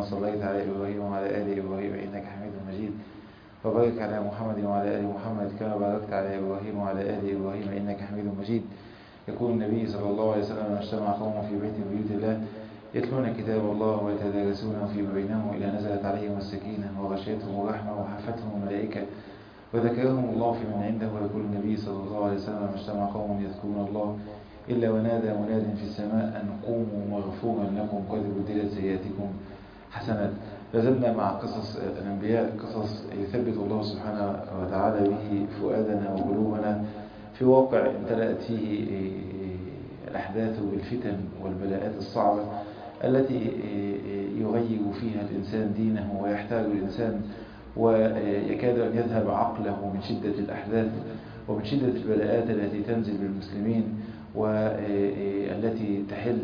كما صليت على إبراهيم وعلى آل إبراهيم إنك حميد مجيد وبارك على محمد وعلى آل محمد كما باركت على إبراهيم وعلى آل إبراهيم إنك حميد مجيد يقول النبي صلى الله عليه وسلم اجتمع قوم في بيت من بيوت الله يتلون كتاب الله ويتدارسونه فيما بينهم إلى نزلت عليهم السكينة وغشيتهم الرحمة وحفتهم الملائكة وذكرهم الله في من عنده ويقول النبي صلى الله عليه وسلم اجتمع قوم يذكرون الله إلا ونادى مناد في السماء أن قوموا مغفورا لكم قد بدلت سيئاتكم حسنات لازلنا مع قصص الأنبياء قصص يثبت الله سبحانه وتعالى به فؤادنا وقلوبنا في واقع امتلأت فيه الأحداث والفتن والبلاءات الصعبة التي يغير فيها الإنسان دينه ويحتاج الإنسان ويكاد أن يذهب عقله من شدة الأحداث ومن شدة البلاءات التي تنزل بالمسلمين والتي تحل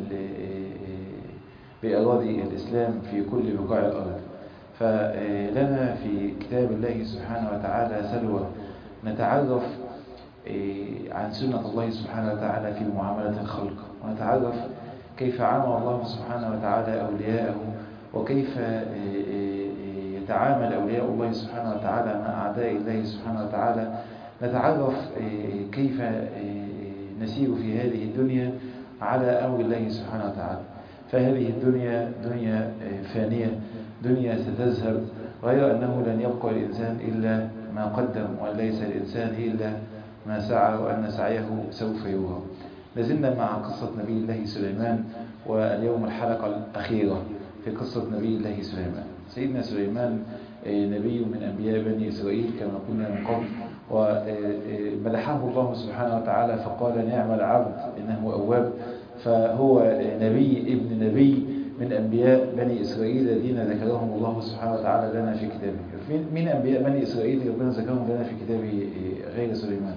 بأراضي الإسلام في كل بقاع الأرض فلنا في كتاب الله سبحانه وتعالى سلوى نتعرف عن سنة الله سبحانه وتعالى في معاملة الخلق ونتعرف كيف عامل الله سبحانه وتعالى أولياءه وكيف يتعامل أولياء الله سبحانه وتعالى مع أعداء الله سبحانه وتعالى نتعرف كيف نسير في هذه الدنيا على أمر الله سبحانه وتعالى فهذه الدنيا دنيا فانية دنيا ستذهب غير أنه لن يبقى الإنسان إلا ما قدم وليس الإنسان إلا ما سعى وأن سعيه سوف يرى لازلنا مع قصة نبي الله سليمان واليوم الحلقة الأخيرة في قصة نبي الله سليمان سيدنا سليمان نبي من أنبياء بني إسرائيل كما قلنا من قبل ومدحه الله سبحانه وتعالى فقال نعم العبد إنه أواب فهو نبي ابن نبي من أنبياء بني إسرائيل الذين ذكرهم الله سبحانه وتعالى لنا في كتابه من أنبياء بني إسرائيل ربنا ذكرهم لنا في كتابه غير سليمان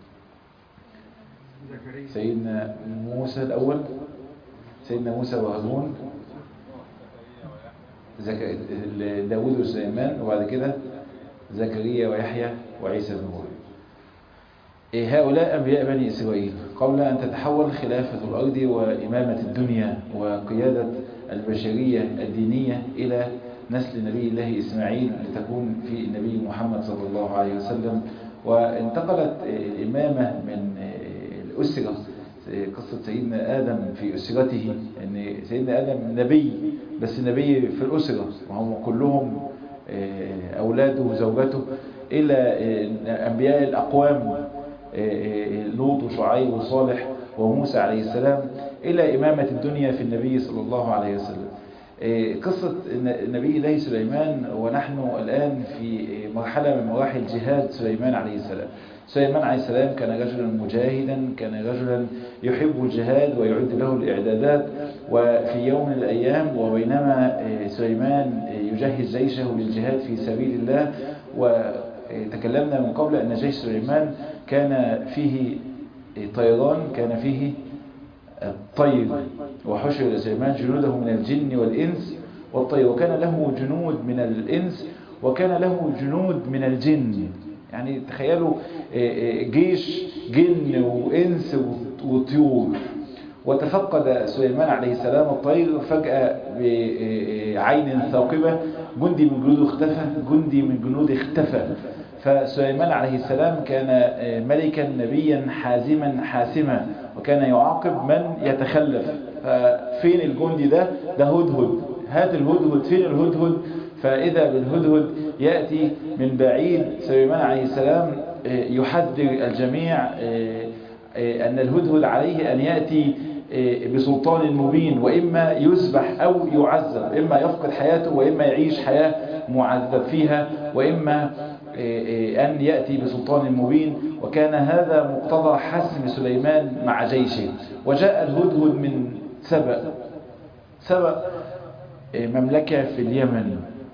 سيدنا موسى الأول سيدنا موسى وهارون داود وسليمان وبعد كده زكريا ويحيى وعيسى بن مريم هؤلاء أنبياء بني إسرائيل قبل أن تتحول خلافة الأرض وإمامة الدنيا وقيادة البشرية الدينية إلى نسل نبي الله إسماعيل لتكون في النبي محمد صلى الله عليه وسلم وانتقلت الإمامة من الأسرة قصة سيدنا آدم في أسرته أن سيدنا آدم نبي بس نبي في الأسرة وهم كلهم أولاده وزوجته إلى أنبياء الأقوام لوط وشعيب وصالح وموسى عليه السلام إلى إمامة الدنيا في النبي صلى الله عليه وسلم قصة نبي الله سليمان ونحن الآن في مرحلة من مراحل جهاد سليمان عليه السلام سليمان عليه السلام كان رجلا مجاهدا كان رجلا يحب الجهاد ويعد له الإعدادات وفي يوم من الأيام وبينما سليمان يجهز جيشه للجهاد في سبيل الله وتكلمنا من قبل أن جيش سليمان كان فيه طيران كان فيه الطير وحشر سليمان جنوده من الجن والإنس والطير وكان له جنود من الإنس وكان له جنود من الجن يعني تخيلوا جيش جن وإنس وطيور وتفقد سليمان عليه السلام الطير فجأة بعين ثاقبة جندي من جنوده اختفى جندي من جنوده اختفى فسليمان عليه السلام كان ملكا نبيا حازما حاسما وكان يعاقب من يتخلف فين الجندي ده ده هدهد هات الهدهد فين الهدهد فإذا بالهدهد يأتي من بعيد سليمان عليه السلام يحذر الجميع أن الهدهد عليه أن يأتي بسلطان مبين وإما يذبح أو يعذب إما يفقد حياته وإما يعيش حياة معذب فيها وإما أن يأتي بسلطان مبين وكان هذا مقتضى حسم سليمان مع جيشه وجاء الهدهد من سبأ سبأ مملكة في اليمن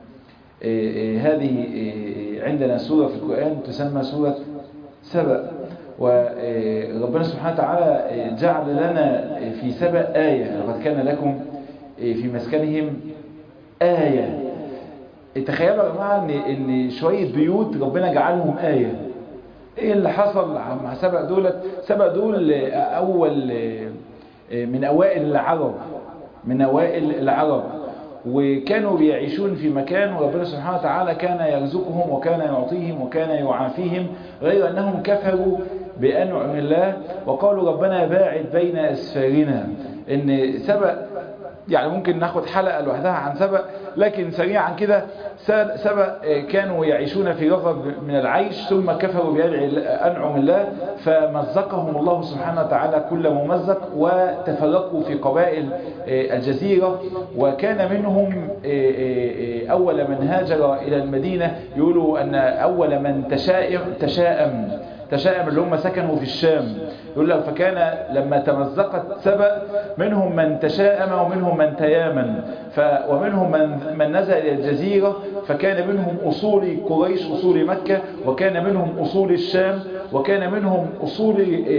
هذه عندنا سورة في القرآن تسمى سورة سبأ وربنا سبحانه وتعالى جعل لنا في سبأ آية لقد كان لكم في مسكنهم آية تخيلوا يا جماعة ان ان شوية بيوت ربنا جعلهم آية ايه اللي حصل مع سبأ دولت سبأ دول اول من اوائل العرب من اوائل العرب وكانوا بيعيشون في مكان وربنا سبحانه وتعالى كان يرزقهم وكان يعطيهم وكان يعافيهم غير أنهم كفروا بأنعم الله وقالوا ربنا باعد بين أسفارنا إن سبق يعني ممكن ناخد حلقة لوحدها عن سبق لكن سريعا كده سبق كانوا يعيشون في رغب من العيش ثم كفروا بأنعم الله فمزقهم الله سبحانه وتعالى كل ممزق وتفرقوا في قبائل الجزيرة وكان منهم أول من هاجر إلى المدينة يقولوا أن أول من تشائم تشائم تشائم اللي هم سكنوا في الشام يقول لك فكان لما تمزقت سبأ منهم من تشائم ومنهم من تيامن ف ومنهم من, من نزل إلى الجزيرة فكان منهم أصول قريش أصول مكة وكان منهم أصول الشام وكان منهم أصول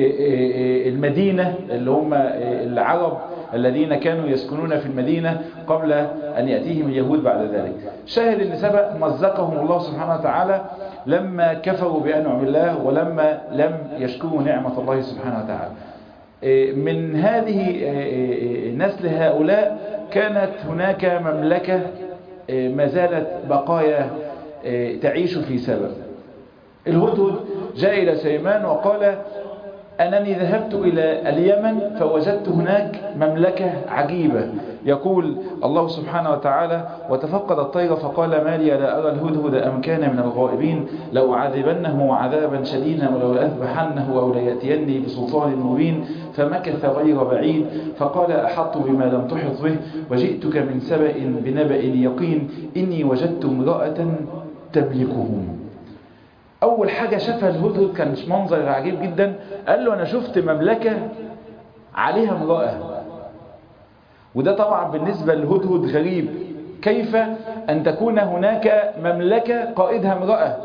المدينة اللي هم العرب الذين كانوا يسكنون في المدينة قبل أن يأتيهم اليهود بعد ذلك شاهد أن سبأ مزقهم الله سبحانه وتعالى لما كفروا بأنعم الله ولما لم يشكروا نعمة الله سبحانه وتعالى من هذه نسل هؤلاء كانت هناك مملكة ما زالت بقايا تعيش في سبب الهدهد جاء إلى سليمان وقال أنني ذهبت إلى اليمن فوجدت هناك مملكة عجيبة يقول الله سبحانه وتعالى وتفقد الطير فقال ما لي لا أرى الهدهد أم كان من الغائبين لو عذبنه عذابا شديدا ولو أذبحنه أو ليأتيني بسلطان مبين فمكث غير بعيد فقال أحط بما لم تحط به وجئتك من سبأ بنبأ يقين إني وجدت امرأة تملكهم أول حاجة شافها الهدهد كان منظر عجيب جدا قال له أنا شفت مملكة عليها امرأة وده طبعا بالنسبة للهدهد غريب كيف أن تكون هناك مملكة قائدها امرأة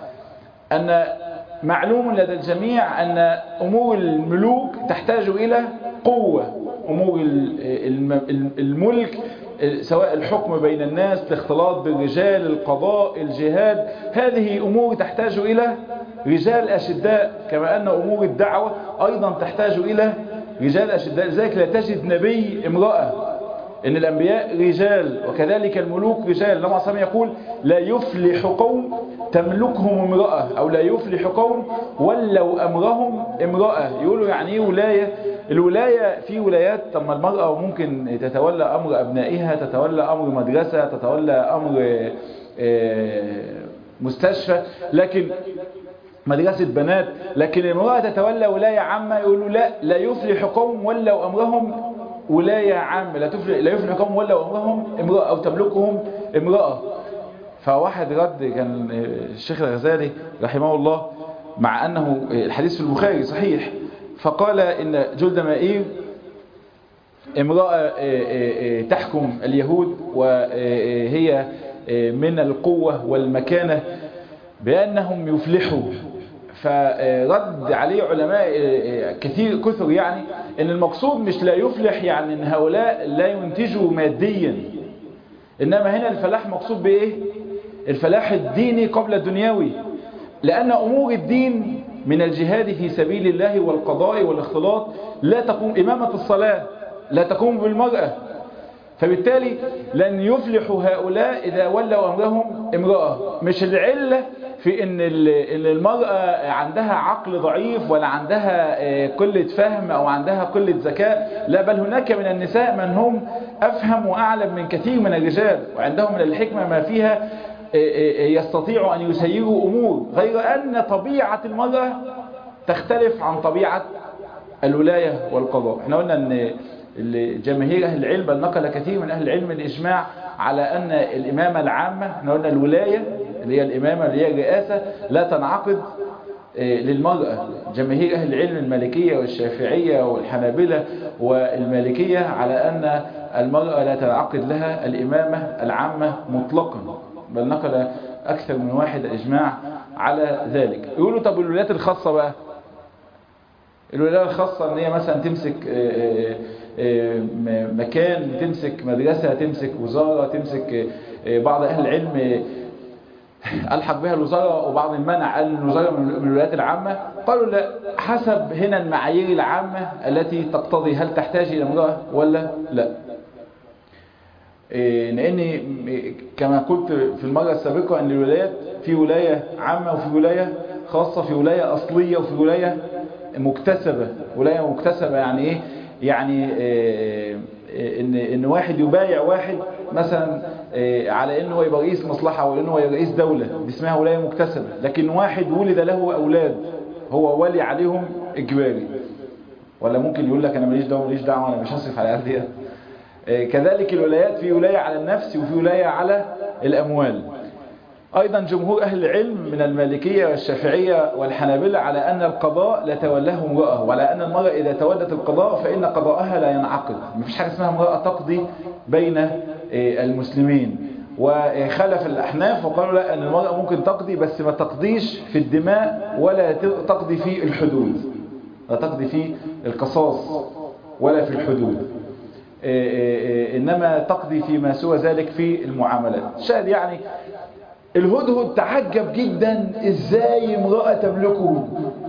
أن معلوم لدى الجميع أن أمور الملوك تحتاج إلى قوة أمور الملك سواء الحكم بين الناس الاختلاط بالرجال القضاء الجهاد هذه أمور تحتاج إلى رجال أشداء كما أن أمور الدعوة أيضا تحتاج إلى رجال أشداء لذلك لا تجد نبي امرأة إن الأنبياء رجال وكذلك الملوك رجال لما صلى يقول لا يفلح قوم تملكهم امرأة أو لا يفلح قوم ولو أمرهم امرأة يقولوا يعني ايه ولاية الولاية في ولايات طب ما المرأة ممكن تتولى أمر أبنائها تتولى أمر مدرسة تتولى أمر مستشفى لكن مدرسة بنات لكن المرأة تتولى ولاية عامة يقولوا لا لا يفلح قوم ولوا أمرهم ولاية عامة لا تفلح لا يفلح قوم ولوا أمرهم امرأة أو تملكهم امرأة فواحد رد كان الشيخ الغزالي رحمه الله مع أنه الحديث في البخاري صحيح فقال إن جلد مائير امرأة تحكم اليهود وهي من القوة والمكانة بأنهم يفلحوا فرد عليه علماء كثير كثر يعني ان المقصود مش لا يفلح يعني ان هؤلاء لا ينتجوا ماديا انما هنا الفلاح مقصود بايه الفلاح الديني قبل الدنيوي لان امور الدين من الجهاد في سبيل الله والقضاء والاختلاط لا تقوم امامة الصلاة لا تقوم بالمرأة فبالتالي لن يفلحوا هؤلاء إذا ولوا أمرهم امرأة مش العلة في ان المرأة عندها عقل ضعيف ولا عندها قلة فهم او عندها قلة ذكاء لا بل هناك من النساء من هم افهم واعلم من كثير من الرجال وعندهم من الحكمة ما فيها يستطيعوا ان يسيروا امور غير ان طبيعة المرأة تختلف عن طبيعة الولاية والقضاء احنا قلنا ان جماهير أهل العلم بل نقل كثير من أهل العلم الإجماع على أن الإمامة العامة احنا قلنا الولاية اللي هي الإمامة اللي هي الرئاسة لا تنعقد للمرأة جماهير أهل العلم المالكية والشافعية والحنابلة والمالكية على أن المرأة لا تنعقد لها الإمامة العامة مطلقا بل نقل أكثر من واحد إجماع على ذلك يقولوا طب الولايات الخاصة بقى الولاية الخاصة ان هي مثلا تمسك مكان تمسك مدرسة تمسك وزارة تمسك بعض أهل العلم ألحق بها الوزارة وبعض المنع قال الوزارة من الولايات العامة قالوا لا حسب هنا المعايير العامة التي تقتضي هل تحتاج إلى امرأة ولا لا لان كما قلت في المرة السابقة ان الولايات في ولاية عامة وفي ولاية خاصة في ولاية اصلية وفي ولاية مكتسبة ولاية مكتسبة يعني ايه يعني ان ان واحد يبايع واحد مثلا على انه يبقى رئيس مصلحة ولا انه يبقى رئيس دولة دي اسمها ولاية مكتسبة لكن واحد ولد له اولاد هو ولي عليهم اجباري ولا ممكن يقول لك انا ماليش دعوه ماليش دعوه انا مش هصرف على اهلي كذلك الولايات في ولايه على النفس وفي ولايه على الاموال ايضا جمهور اهل العلم من المالكيه والشافعيه والحنابلة على ان القضاء لا تولاه امراه وعلى ان المراه اذا تولت القضاء فان قضاءها لا ينعقد مفيش حاجه اسمها امراه تقضي بين المسلمين وخلف الأحناف وقالوا لا أن المرأة ممكن تقضي بس ما تقضيش في الدماء ولا تقضي في الحدود لا تقضي في القصاص ولا في الحدود إنما تقضي فيما سوى ذلك في المعاملات شاهد يعني الهدهد تعجب جدا ازاي امرأة تملكه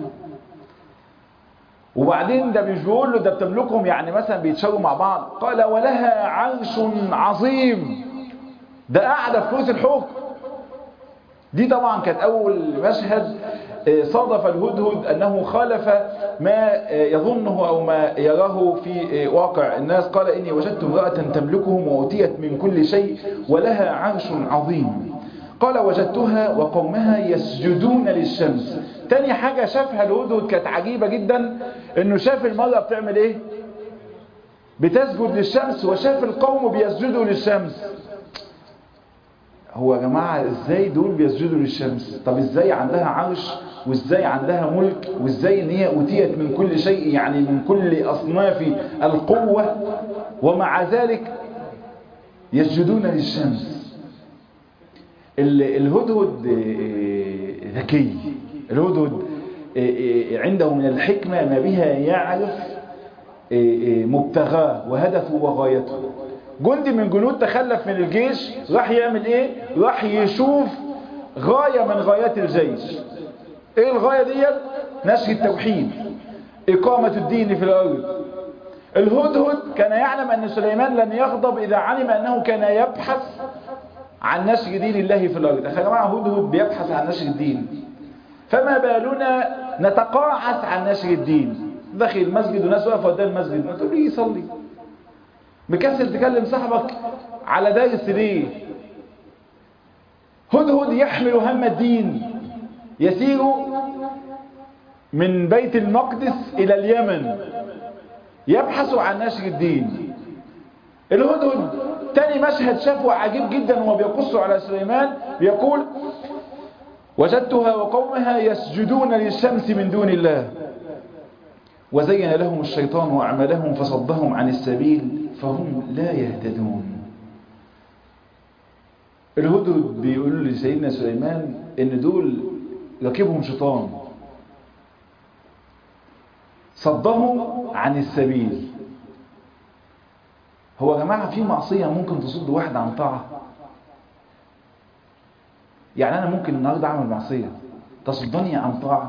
وبعدين ده مش بيقول له ده بتملكهم يعني مثلا بيتشاروا مع بعض قال ولها عرش عظيم ده قاعدة في كرسي الحكم دي طبعا كانت أول مشهد صادف الهدهد أنه خالف ما يظنه أو ما يراه في واقع الناس قال إني وجدت امرأة تملكهم وأوتيت من كل شيء ولها عرش عظيم قال وجدتها وقومها يسجدون للشمس تاني حاجة شافها الهدهد كانت عجيبة جدا انه شاف المرأة بتعمل ايه بتسجد للشمس وشاف القوم بيسجدوا للشمس هو يا جماعة ازاي دول بيسجدوا للشمس طب ازاي عندها عرش وازاي عندها ملك وازاي ان هي اوتيت من كل شيء يعني من كل اصناف القوة ومع ذلك يسجدون للشمس الهدهد ذكي الهدهد عنده من الحكمة ما بها يعرف مبتغاه وهدفه وغايته جندي من جنود تخلف من الجيش راح يعمل ايه راح يشوف غاية من غايات الجيش ايه الغاية دي نشر التوحيد اقامة الدين في الارض الهدهد كان يعلم ان سليمان لن يغضب اذا علم انه كان يبحث عن نشر دين الله في الارض يا جماعه هدهد بيبحث عن نشر الدين فما بالنا نتقاعس عن نشر الدين داخل المسجد وناس واقفه قدام المسجد ما تقول لي يصلي مكسل تكلم صاحبك على درس ليه هدهد يحمل هم الدين يسير من بيت المقدس إلى اليمن يبحث عن نشر الدين الهدهد تاني مشهد شافه عجيب جدا وهو بيقص على سليمان بيقول وجدتها وقومها يسجدون للشمس من دون الله وزين لهم الشيطان أعمالهم فصدهم عن السبيل فهم لا يهتدون الهدهد بيقول لسيدنا سليمان ان دول ركبهم شيطان صدهم عن السبيل هو يا جماعة في معصية ممكن تصد واحد عن طاعة يعني أنا ممكن النهاردة أعمل معصية تصدني عن طاعة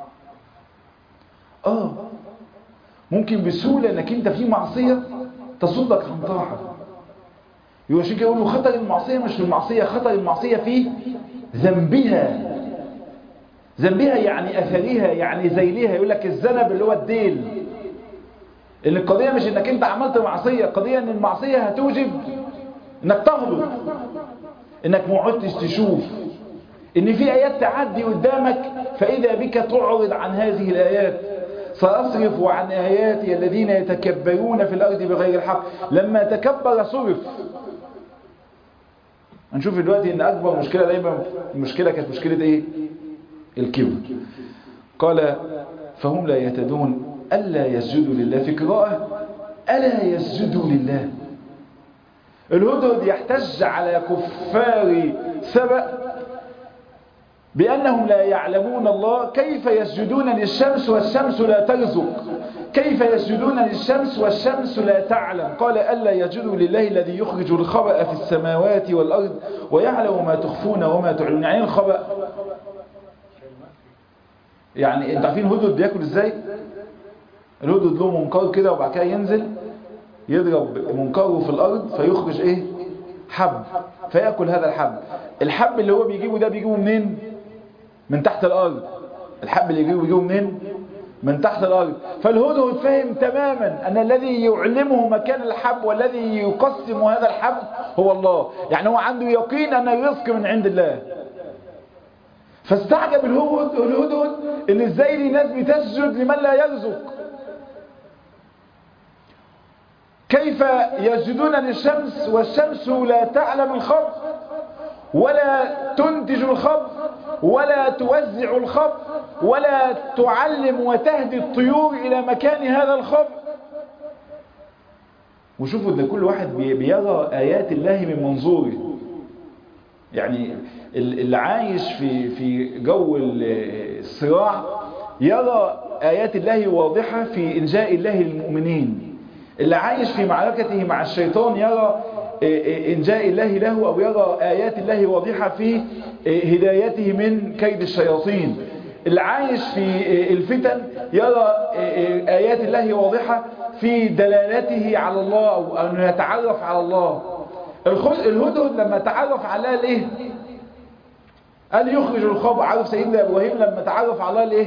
آه ممكن بسهولة أنك أنت في معصية تصدك عن طاعة يقول كده يقول له خطر المعصية مش في المعصية خطر المعصية في ذنبها ذنبها يعني أثرها يعني زيلها يقول لك الذنب اللي هو الديل ان القضية مش انك انت عملت معصية القضية ان المعصية هتوجب انك تغلط انك ما عدتش تشوف ان في ايات تعدي قدامك فاذا بك تعرض عن هذه الايات سأصرف عن آياتي الذين يتكبرون في الأرض بغير الحق لما تكبر صرف هنشوف دلوقتي ان اكبر مشكلة دايما المشكلة كانت مشكلة ايه الكبر قال فهم لا يهتدون ألا يسجدوا لله في قراءة ألا يسجدوا لله الهدهد يحتج على كفار سبأ بأنهم لا يعلمون الله كيف يسجدون للشمس والشمس لا ترزق كيف يسجدون للشمس والشمس لا تعلم قال ألا يسجدوا لله الذي يخرج الخبأ في السماوات والأرض ويعلم ما تخفون وما تعلنون يعني الخبأ يعني انت عارفين الهدهد بياكل ازاي الهدهد له منقار كده وبعد كده ينزل يضرب منقاره في الارض فيخرج ايه حب فيأكل هذا الحب الحب اللي هو بيجيبه ده بيجيبه منين من تحت الأرض الحب اللي يجيبه بيجيبه منين من تحت الأرض فالهدهد فهم تماما أن الذي يعلمه مكان الحب والذي يقسم هذا الحب هو الله يعني هو عنده يقين أن الرزق من عند الله فاستعجب الهدهد ان ازاي دي ناس بتسجد لمن لا يرزق كيف يسجدون للشمس والشمس لا تعلم الخبر ولا تنتج الخبر ولا توزع الخبر ولا تعلم وتهدي الطيور إلى مكان هذا الخبر وشوفوا ان كل واحد بيرى آيات الله من منظوره يعني اللي عايش في في جو الصراع يرى آيات الله واضحة في إنجاء الله للمؤمنين اللي عايش في معركته مع الشيطان يرى إنجاء الله له أو يرى آيات الله واضحة في هدايته من كيد الشياطين اللي عايش في الفتن يرى آيات الله واضحة في دلالته على الله أو أنه يتعرف على الله الهدهد لما تعرف على الايه قال يخرج الخبر عارف سيدنا ابراهيم لما تعرف على الايه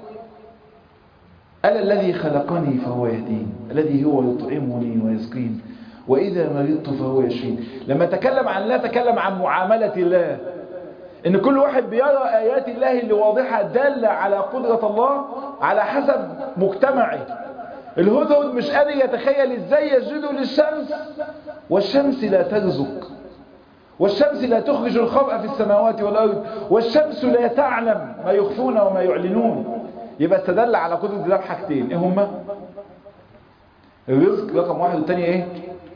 قال الذي خلقني فهو يهدين الذي هو يطعمني ويسقين واذا مرضت فهو يشفين لما تكلم عن الله تكلم عن معامله الله ان كل واحد بيرى ايات الله اللي واضحه داله على قدره الله على حسب مجتمعه الهدهد مش قادر يتخيل ازاي يسجدوا للشمس والشمس لا ترزق والشمس لا تخرج الخبأ في السماوات والأرض والشمس لا تعلم ما يخفون وما يعلنون يبقى استدل على قدرة الله بحاجتين ايه هما الرزق رقم واحد والتاني ايه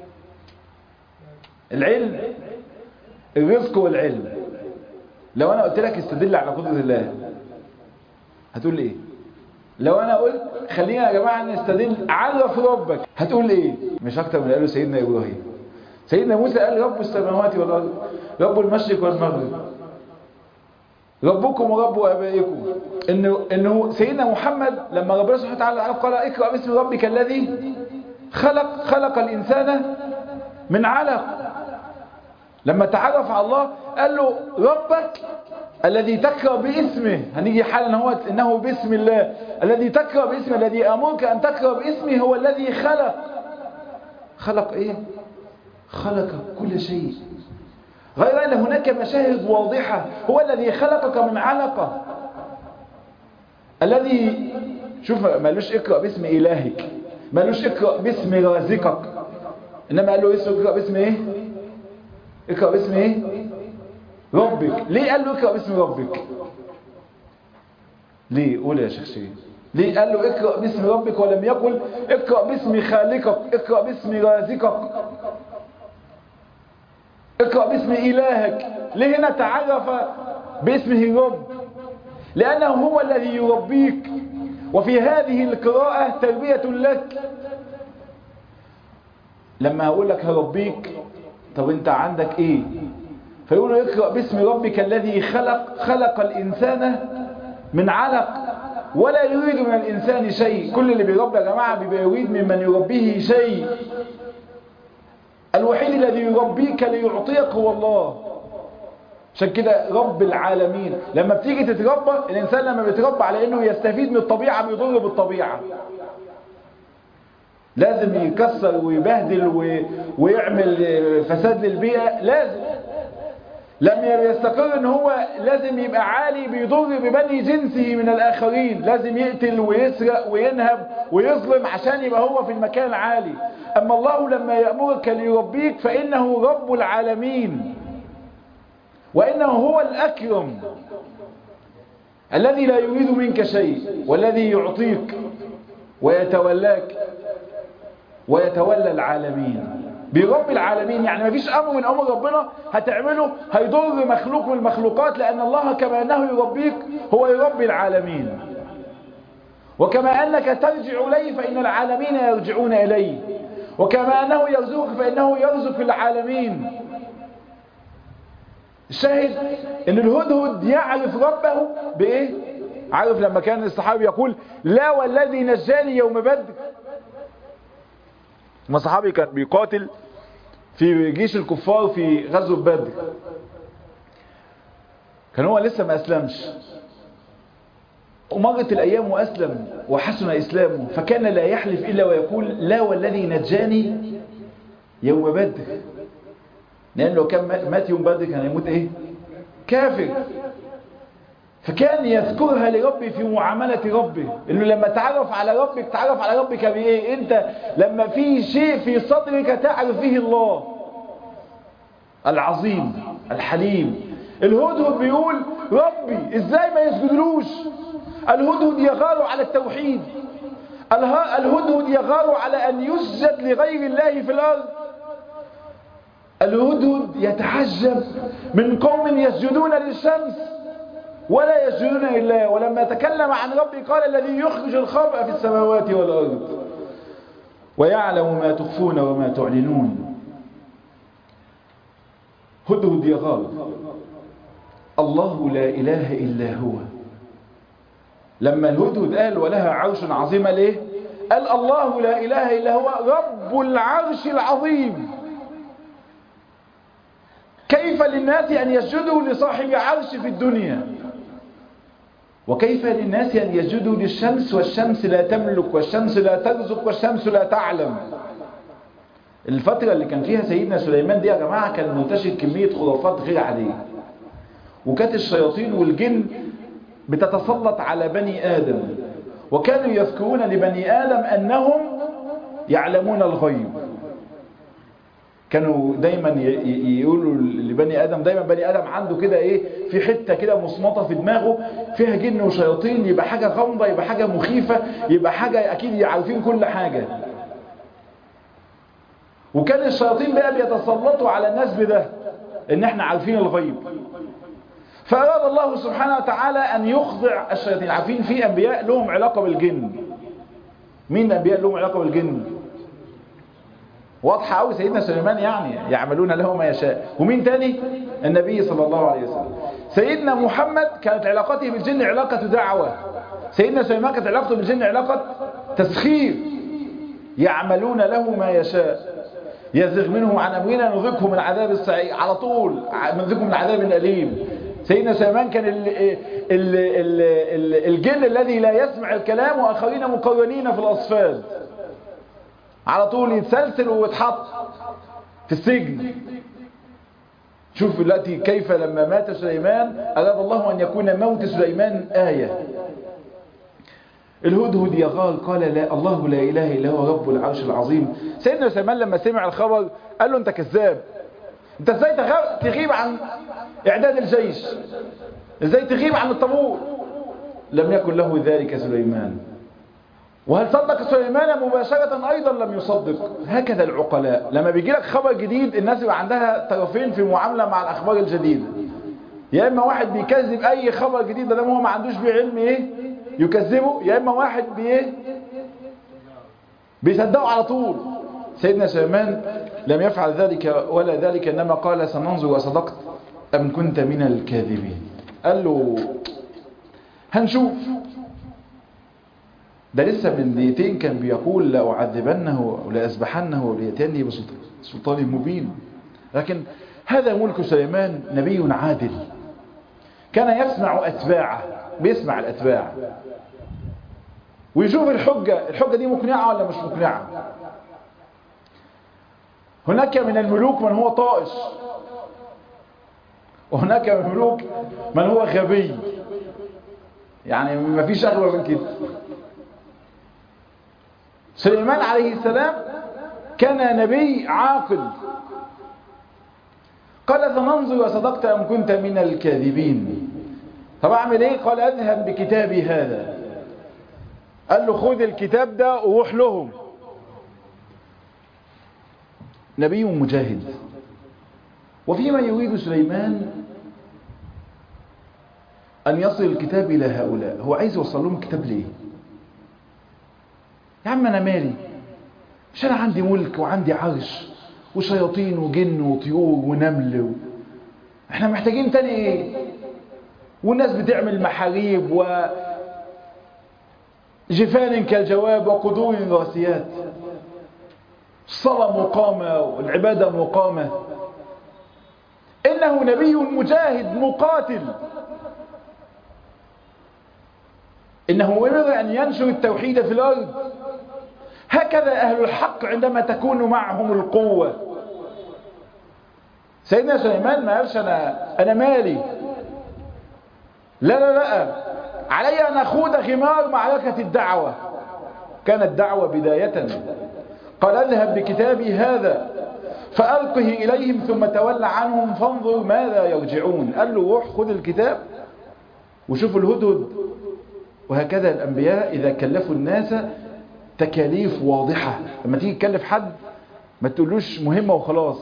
العلم الرزق والعلم لو انا قلت لك استدل على قدرة الله هتقول ايه لو انا قلت خلينا يا جماعة نستدل عرف ربك هتقول ايه مش اكتر من قاله سيدنا ابراهيم سيدنا موسى قال رب السماوات والارض رب المشرق والمغرب ربكم ورب ابائكم انه انه سيدنا محمد لما ربنا سبحانه وتعالى قال اقرا باسم ربك الذي خلق خلق الانسان من علق لما تعرف على الله قال له ربك الذي تقرأ باسمه هنيجي حالا هو انه باسم الله الذي تقرأ باسمه الذي امرك ان تقرأ باسمه هو الذي خلق خلق ايه خلق كل شيء غير ان هناك مشاهد واضحة هو الذي خلقك من علقة الذي شوف مالوش اقرأ باسم الهك مالوش اقرأ باسم رازقك انما قال له اسم اقرأ باسم ايه اقرأ باسم ايه ربك ليه قال له اقرأ باسم ربك ليه قول يا شيخ شيرين ليه قال له اقرأ باسم ربك ولم يقل اقرأ باسم خالقك اقرأ باسم رازقك اقرأ باسم إلهك ليه هنا تعرف باسمه الرب لأنه هو الذي يربيك وفي هذه القراءة تربية لك لما أقول لك هربيك طب انت عندك ايه فيقول اقرأ باسم ربك الذي خلق خلق الإنسان من علق ولا يريد من الإنسان شيء كل اللي بيربي يا جماعة بيبقى يريد ممن يربيه شيء الوحيد الذي يربيك ليعطيك هو الله عشان كده رب العالمين لما بتيجي تتربى الإنسان لما بيتربى على إنه يستفيد من الطبيعة بيضر بالطبيعة لازم يكسر ويبهدل ويعمل فساد للبيئة لازم لم يستقر ان هو لازم يبقى عالي بيضر ببني جنسه من الاخرين لازم يقتل ويسرق وينهب ويظلم عشان يبقى هو في المكان العالي اما الله لما يأمرك ليربيك فانه رب العالمين وانه هو الاكرم الذي لا يريد منك شيء والذي يعطيك ويتولاك ويتولى العالمين برب العالمين يعني ما فيش امر من امر ربنا هتعمله هيضر مخلوق من المخلوقات لان الله كما انه يربيك هو يربي العالمين وكما انك ترجع اليه فان العالمين يرجعون اليه وكما انه يرزقك فانه يرزق العالمين الشاهد ان الهدهد يعرف ربه بايه عارف لما كان الصحابي يقول لا والذي نجاني يوم بدر ما صحابي كان بيقاتل في جيش الكفار في غزوة بدر كان هو لسه ما أسلمش ومرت الأيام وأسلم وحسن إسلامه فكان لا يحلف إلا ويقول لا والذي نجاني يوم بدر لأن لو كان مات يوم بدر كان يموت إيه كافر فكان يذكرها لربي في معاملة ربه انه لما تعرف على ربك تعرف على ربك بايه انت لما في شيء في صدرك تعرف فيه الله العظيم الحليم الهدهد بيقول ربي ازاي ما يسجدلوش الهدهد يغار على التوحيد الهدهد يغار على ان يسجد لغير الله في الارض الهدهد يتعجب من قوم يسجدون للشمس ولا يسجدون لله ولما تكلم عن ربي قال الذي يخرج الخبأ في السماوات والأرض ويعلم ما تخفون وما تعلنون هدهد يغار الله لا إله إلا هو لما الهدهد قال ولها عرش عظيم ليه قال الله لا إله إلا هو رب العرش العظيم كيف للناس أن يسجدوا لصاحب عرش في الدنيا وكيف للناس أن يسجدوا للشمس والشمس لا تملك والشمس لا ترزق والشمس لا تعلم الفترة اللي كان فيها سيدنا سليمان دي يا جماعة كان منتشر كمية خرافات غير عادية وكانت الشياطين والجن بتتسلط على بني آدم وكانوا يذكرون لبني آدم أنهم يعلمون الغيب كانوا دايما يقولوا لبني ادم دايما بني ادم عنده كده ايه في حته كده مصمطه في دماغه فيها جن وشياطين يبقى حاجه غامضه يبقى حاجه مخيفه يبقى حاجه اكيد عارفين كل حاجه وكان الشياطين بقى بيتسلطوا على الناس بده ان احنا عارفين الغيب فاراد الله سبحانه وتعالى ان يخضع الشياطين عارفين في انبياء لهم علاقه بالجن مين الانبياء لهم علاقه بالجن واضحة قوي سيدنا سليمان يعني يعملون له ما يشاء ومين تاني النبي صلى الله عليه وسلم سيدنا محمد كانت علاقته بالجن علاقة دعوة سيدنا سليمان كانت علاقته بالجن علاقة تسخير يعملون له ما يشاء يزغ منهم عن أمرنا نذقه من عذاب السعير على طول نذقه من عذاب أليم سيدنا سليمان كان ال ال ال الجن الذي لا يسمع الكلام وآخرين مقرنين في الأصفاد على طول يتسلسل ويتحط في السجن شوف دلوقتي كيف لما مات سليمان أراد الله أن يكون موت سليمان آية الهدهد يغار قال لا الله لا إله إلا هو رب العرش العظيم سيدنا سليمان لما سمع الخبر قال له أنت كذاب أنت إزاي تغيب عن إعداد الجيش إزاي تغيب عن الطابور لم يكن له ذلك سليمان وهل صدق سليمان مباشرة أيضا لم يصدق هكذا العقلاء لما بيجي لك خبر جديد الناس يبقى عندها طرفين في معاملة مع الأخبار الجديدة يا إما واحد بيكذب أي خبر جديد ده هو ما عندوش بيه علم إيه يكذبه يا إما واحد بإيه بيصدقه على طول سيدنا سليمان لم يفعل ذلك ولا ذلك إنما قال سننظر وصدقت أم كنت من الكاذبين قال له هنشوف ده لسه من دقيقتين كان بيقول لأعذبنه ولأذبحنه وليتني بسلطان مبين لكن هذا ملك سليمان نبي عادل كان يسمع أتباعه بيسمع الأتباع ويشوف الحجة الحجة دي مقنعة ولا مش مقنعة هناك من الملوك من هو طائش وهناك من الملوك من هو غبي يعني ما فيش أغبى من كده سليمان عليه السلام كان نبي عاقل قال سننظر وصدقت أم كنت من الكاذبين طب أعمل إيه قال أذهب بكتابي هذا قال له خذ الكتاب ده وروح لهم نبي مجاهد وفيما يريد سليمان أن يصل الكتاب إلى هؤلاء هو عايز يوصل لهم الكتاب ليه يا عم أنا مالي مش أنا عندي ملك وعندي عرش وشياطين وجن وطيور ونمل و... احنا محتاجين تاني ايه والناس بتعمل محاريب و جفان كالجواب وقدور راسيات الصلاة مقامة والعبادة مقامة إنه نبي مجاهد مقاتل إنه أمر أن ينشر التوحيد في الأرض هكذا أهل الحق عندما تكون معهم القوة سيدنا سليمان ما قالش أنا, أنا مالي لا لا لا علي أن أخوض غمار معركة الدعوة كانت دعوة بداية قال اذهب بكتابي هذا فألقه إليهم ثم تولى عنهم فانظر ماذا يرجعون قال له روح خذ الكتاب وشوف الهدهد وهكذا الأنبياء إذا كلفوا الناس تكاليف واضحة لما تيجي تكلف حد ما تقولوش مهمة وخلاص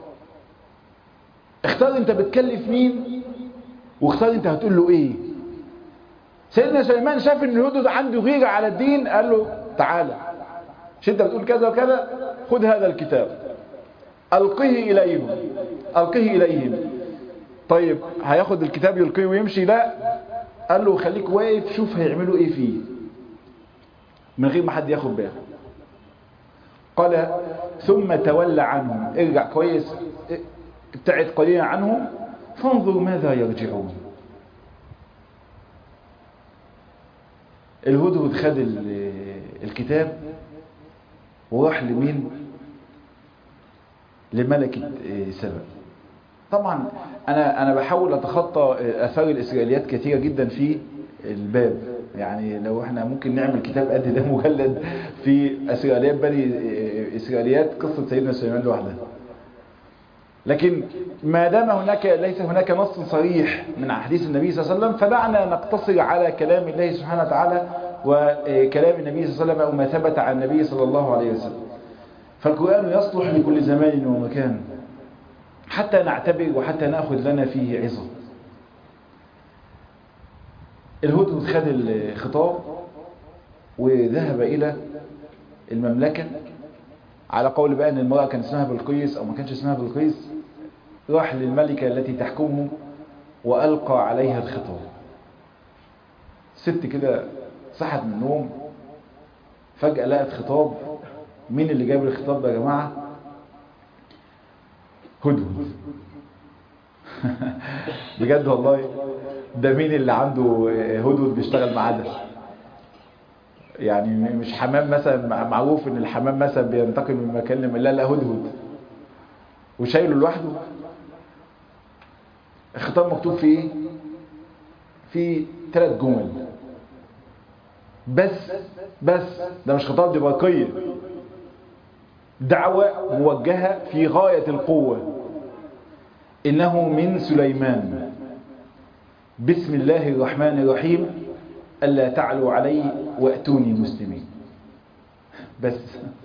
اختار انت بتكلف مين واختار انت هتقول له ايه سيدنا سليمان شاف ان الهدهد عنده غيرة على الدين قال له تعالى مش انت بتقول كذا وكذا خذ هذا الكتاب ألقه إليهم ألقه إليهم طيب هياخد الكتاب يلقيه ويمشي لا قال له خليك واقف شوف هيعملوا ايه فيه من غير ما حد ياخد باله قال ثم تولى عنهم ارجع كويس ابتعد قليلا عنهم فانظر ماذا يرجعون الهدهد خد الكتاب وراح لمين لملكة سبأ طبعا انا انا بحاول اتخطى اثار الاسرائيليات كثيره جدا في الباب يعني لو احنا ممكن نعمل كتاب قد ده مجلد في اسرائيليات بني اسرائيليات قصه سيدنا سليمان لوحدها لكن ما دام هناك ليس هناك نص صريح من حديث النبي صلى الله عليه وسلم فدعنا نقتصر على كلام الله سبحانه وتعالى وكلام النبي صلى الله عليه وسلم وما ثبت عن النبي صلى الله عليه وسلم فالقرآن يصلح لكل زمان ومكان حتى نعتبر وحتى نأخذ لنا فيه عظة الهدهد خد الخطاب وذهب إلى المملكة على قول بقى ان المرأة كان اسمها بلقيس او ما كانش اسمها بلقيس راح للملكة التي تحكمه وألقى عليها الخطاب ست كده صحت من النوم فجأة لقت خطاب مين اللي جاب الخطاب ده يا جماعة هدهد بجد والله ده مين اللي عنده هدهد بيشتغل معاه ده يعني مش حمام مثلا معروف ان الحمام مثلا بينتقل من مكان لمكان لا لا هدهد وشايله لوحده الخطاب مكتوب فيه ايه في ثلاث جمل بس بس ده مش خطاب دي برقيه دعوة موجهة في غاية القوة إنه من سليمان بسم الله الرحمن الرحيم ألا تعلوا علي وأتوني مسلمين بس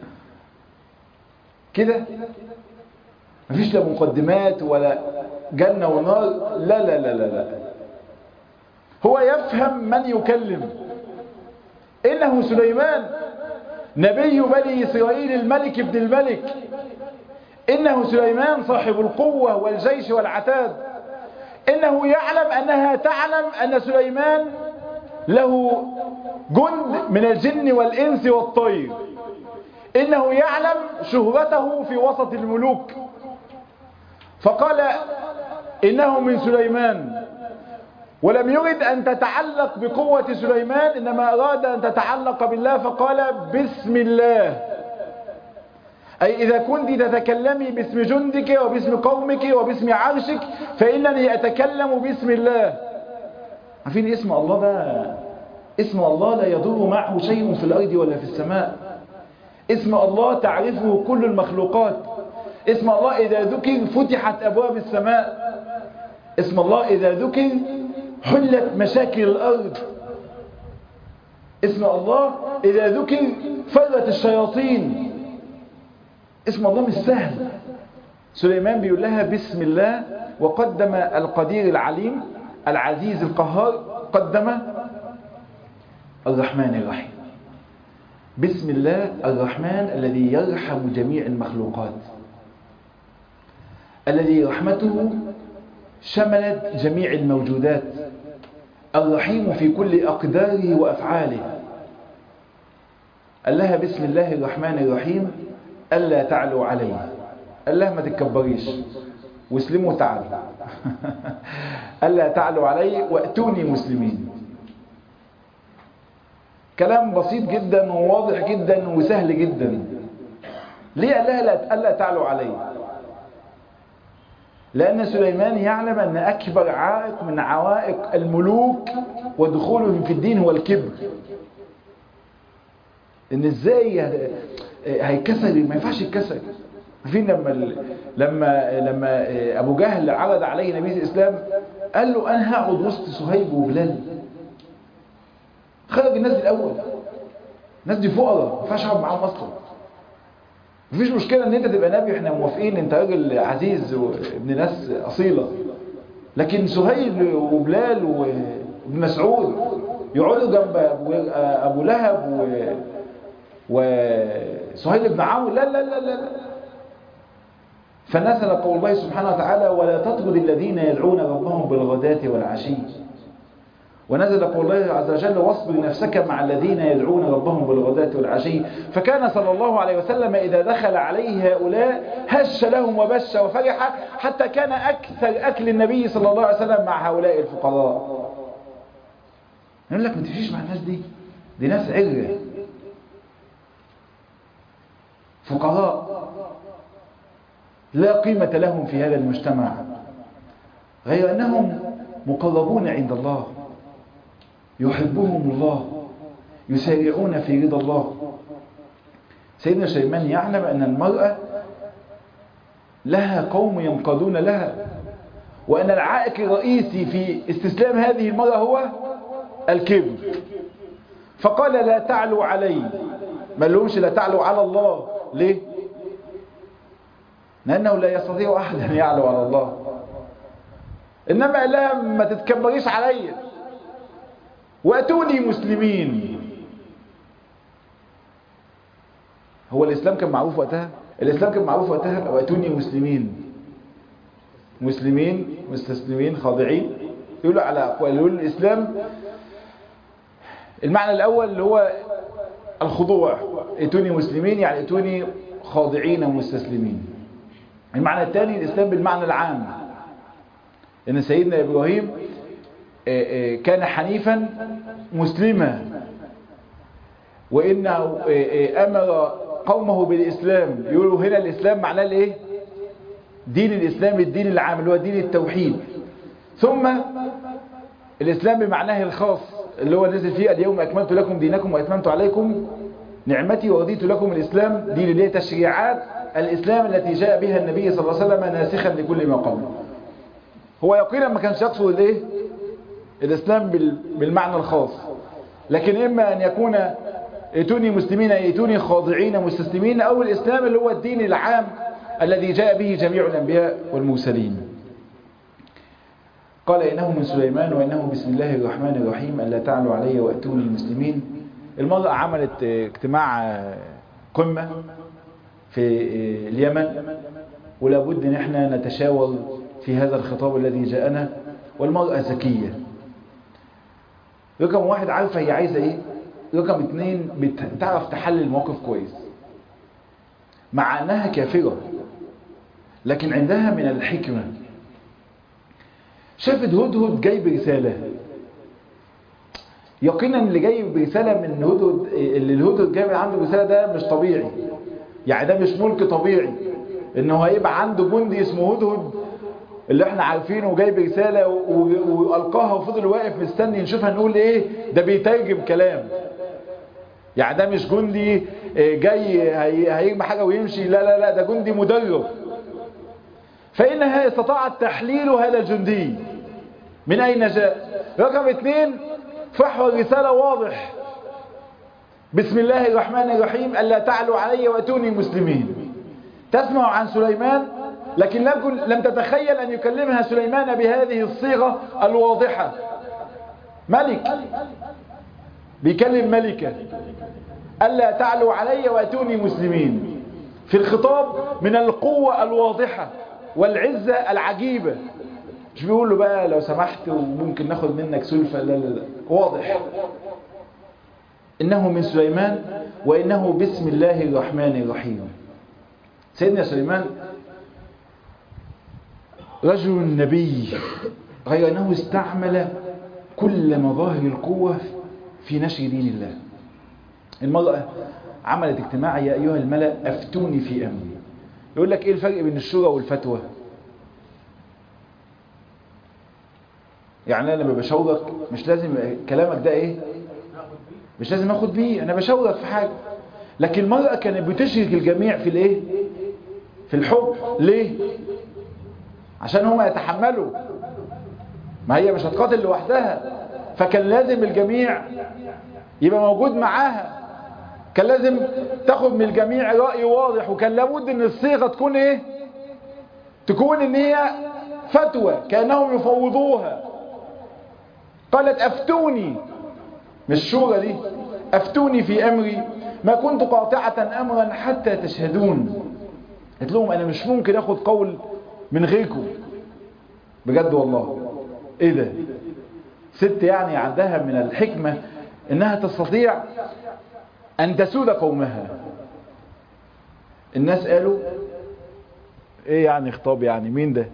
كده مفيش لا مقدمات ولا جنة ونار لا لا لا لا لا هو يفهم من يكلم إنه سليمان نبي بني إسرائيل الملك ابن الملك إنه سليمان صاحب القوة والجيش والعتاد إنه يعلم أنها تعلم أن سليمان له جند من الجن والإنس والطير إنه يعلم شهرته في وسط الملوك فقال إنه من سليمان ولم يرد أن تتعلق بقوة سليمان إنما أراد أن تتعلق بالله فقال بسم الله أي إذا كنت تتكلمي باسم جندك وباسم قومك وباسم عرشك فإنني أتكلم باسم الله عارفين اسم الله ده اسم الله لا يضر معه شيء في الأرض ولا في السماء اسم الله تعرفه كل المخلوقات اسم الله إذا ذكر فتحت أبواب السماء اسم الله إذا ذكر حلت مشاكل الأرض اسم الله إذا ذكر فرت الشياطين اسم الله مش سهل سليمان بيقول لها بسم الله وقدم القدير العليم العزيز القهار قدم الرحمن الرحيم بسم الله الرحمن الذي يرحم جميع المخلوقات الذي رحمته شملت جميع الموجودات الرحيم في كل أقداره وأفعاله قال لها بسم الله الرحمن الرحيم ألا تعلوا علي قال لها ما تتكبريش واسلموا تعالوا ألا تعلوا علي وأتوني مسلمين كلام بسيط جدا وواضح جدا وسهل جدا ليه قال لها لا ألا تعلوا علي لأن سليمان يعلم أن أكبر عائق من عوائق الملوك ودخولهم في الدين هو الكبر إن إزاي هيكسر ما ينفعش يتكسر فين لما لما لما ابو جهل عرض عليه نبي الاسلام قال له انا هقعد وسط صهيب وبلال خرج الناس دي الاول الناس دي فقراء ما ينفعش اقعد معاهم اصلا مفيش مشكله ان انت تبقى نبي احنا موافقين انت راجل عزيز وابن ناس اصيله لكن سهيل وبلال وابن مسعود يقعدوا جنب ابو لهب و وسهيل بن عمرو لا لا لا لا فنزل قول الله سبحانه وتعالى ولا تطرد الذين يدعون ربهم بالغداة والعشي ونزل قول الله عز وجل واصبر نفسك مع الذين يدعون ربهم بالغداة والعشي فكان صلى الله عليه وسلم إذا دخل عليه هؤلاء هش لهم وبش وفرح حتى كان أكثر أكل النبي صلى الله عليه وسلم مع هؤلاء الفقراء يقول لك ما تمشيش مع الناس دي دي ناس عرة فقراء لا قيمة لهم في هذا المجتمع غير أنهم مقربون عند الله يحبهم الله يسارعون في رضا الله سيدنا سليمان يعلم أن المرأة لها قوم ينقادون لها وأن العائق الرئيسي في استسلام هذه المرأة هو الكبر فقال لا تعلوا علي ما لهمش لا تعلوا على الله ليه لأنه لا يستطيع أحد أن يعلو على الله إنما قال لها ما تتكبريش عليا وأتوني مسلمين هو الإسلام كان معروف وقتها الإسلام كان معروف وقتها وأتوني مسلمين مسلمين مستسلمين خاضعين يقولوا على أقوال يقول الإسلام المعنى الأول اللي هو الخضوع ائتوني مسلمين يعني ائتوني خاضعين ومستسلمين المعنى الثاني الإسلام بالمعنى العام إن سيدنا إبراهيم كان حنيفا مسلما وإنه أمر قومه بالإسلام يقولوا هنا الإسلام معناه الإيه دين الإسلام الدين العام اللي هو دين التوحيد ثم الإسلام بمعناه الخاص اللي هو نزل فيه اليوم أكملت لكم دينكم وأتممت عليكم نعمتي ورضيت لكم الإسلام دين اللي هي تشريعات الإسلام التي جاء بها النبي صلى الله عليه وسلم ناسخا لكل ما قبله هو يقينا ما كانش يقصد الايه الإسلام بالمعنى الخاص لكن إما أن يكون ائتوني مسلمين ائتوني خاضعين مستسلمين أو الإسلام اللي هو الدين العام الذي جاء به جميع الأنبياء والمرسلين قال إنه من سليمان وإنه بسم الله الرحمن الرحيم ألا تعلوا علي وأتوني المسلمين المرأة عملت اجتماع قمة في اليمن ولا بد ان احنا نتشاور في هذا الخطاب الذي جاءنا والمرأة ذكية رقم واحد عارفة هي عايزة ايه رقم اتنين بتعرف تحلل الموقف كويس مع انها كافرة لكن عندها من الحكمة شافت هدهد جاي برسالة يقينا اللي جاي برسالة من هدهد اللي الهدهد جاي عنده رسالة ده مش طبيعي يعني ده مش ملك طبيعي انه هيبقى عنده جندي اسمه هدهد اللي احنا عارفينه جاي برسالة والقاها وفضل واقف مستني نشوفها نقول ايه ده بيترجم كلام يعني ده مش جندي جاي هيرمي حاجة ويمشي لا لا لا ده جندي مدرب فإنها استطاعت تحليل هذا الجندي من أين جاء رقم اثنين فحوى الرسالة واضح بسم الله الرحمن الرحيم ألا تعلوا علي وأتوني مسلمين تسمع عن سليمان لكن لم تتخيل أن يكلمها سليمان بهذه الصيغة الواضحة ملك بيكلم ملكة ألا تعلوا علي وأتوني مسلمين في الخطاب من القوة الواضحة والعزة العجيبة مش بيقول له بقى لو سمحت وممكن ناخد منك سلفة لا لا لا واضح إنه من سليمان وإنه بسم الله الرحمن الرحيم سيدنا سليمان رجل نبي غير أنه استعمل كل مظاهر القوة في نشر دين الله المرأة عملت اجتماع يا أيها الملأ أفتوني في أمري يقول لك إيه الفرق بين الشورى والفتوى يعني أنا لما بشاورك مش لازم كلامك ده إيه مش لازم أخد بيه أنا بشاورك في حاجة لكن المرأة كانت بتشرك الجميع في الإيه في الحب ليه عشان هم يتحملوا ما هي مش هتقاتل لوحدها فكان لازم الجميع يبقى موجود معاها كان لازم تاخد من الجميع رأي واضح وكان لابد ان الصيغة تكون ايه تكون ان هي فتوى كأنهم يفوضوها قالت افتوني مش شورى دي افتوني في امري ما كنت قاطعة امرا حتى تشهدون قلت لهم انا مش ممكن اخد قول من غيركم بجد والله ايه ده ست يعني عندها من الحكمة انها تستطيع ان تسود قومها الناس قالوا ايه يعني خطاب يعني مين ده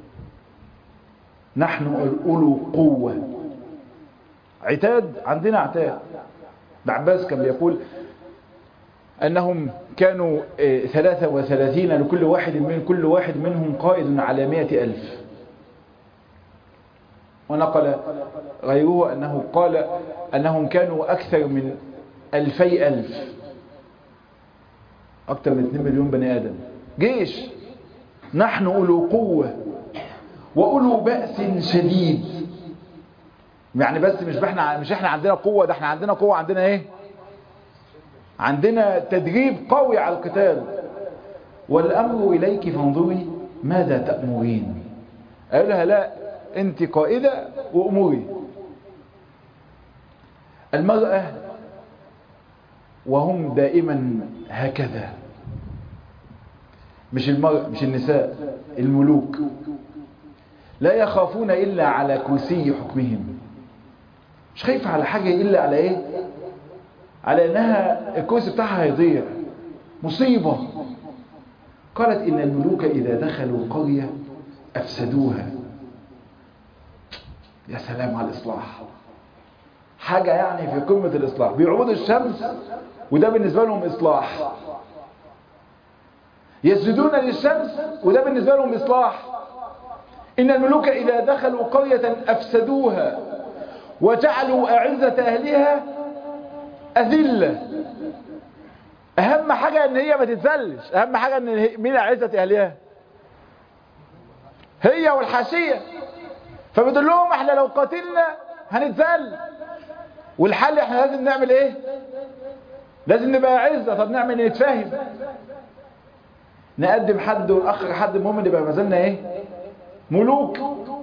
نحن اولو قوة عتاد عندنا عتاد عباس كان بيقول أنهم كانوا ثلاثة وثلاثين لكل واحد من كل واحد منهم قائد على مائة ألف ونقل غيره أنه قال أنهم كانوا أكثر من ألفي ألف أكثر من 2 مليون بني آدم جيش نحن أولو قوة وأولو بأس شديد يعني بس مش احنا مش احنا عندنا قوة ده احنا عندنا قوة عندنا ايه عندنا تدريب قوي على القتال والأمر إليك فانظري ماذا تأمرين قال لها لا انت قائدة وأموري المرأة وهم دائما هكذا مش المرأة مش النساء الملوك لا يخافون إلا على كرسي حكمهم مش خايفة على حاجة إلا على إيه على أنها الكرسي بتاعها هيضيع مصيبة قالت إن الملوك إذا دخلوا قرية أفسدوها يا سلام على الإصلاح حاجة يعني في قمة الإصلاح بيعبدوا الشمس وده بالنسبة لهم إصلاح يسجدون للشمس وده بالنسبة لهم إصلاح إن الملوك إذا دخلوا قرية أفسدوها وجعلوا أعزة أهلها أذلة أهم حاجة إن هي ما تتذلش أهم حاجة إن مين أعزة أهلها هي والحاشية فبتقول لهم احنا لو قاتلنا هنتذل والحل احنا لازم نعمل ايه لازم نبقى عزة طب نعمل ايه نتفاهم نقدم حد ونأخر حد المهم نبقى ما زلنا ايه ملوك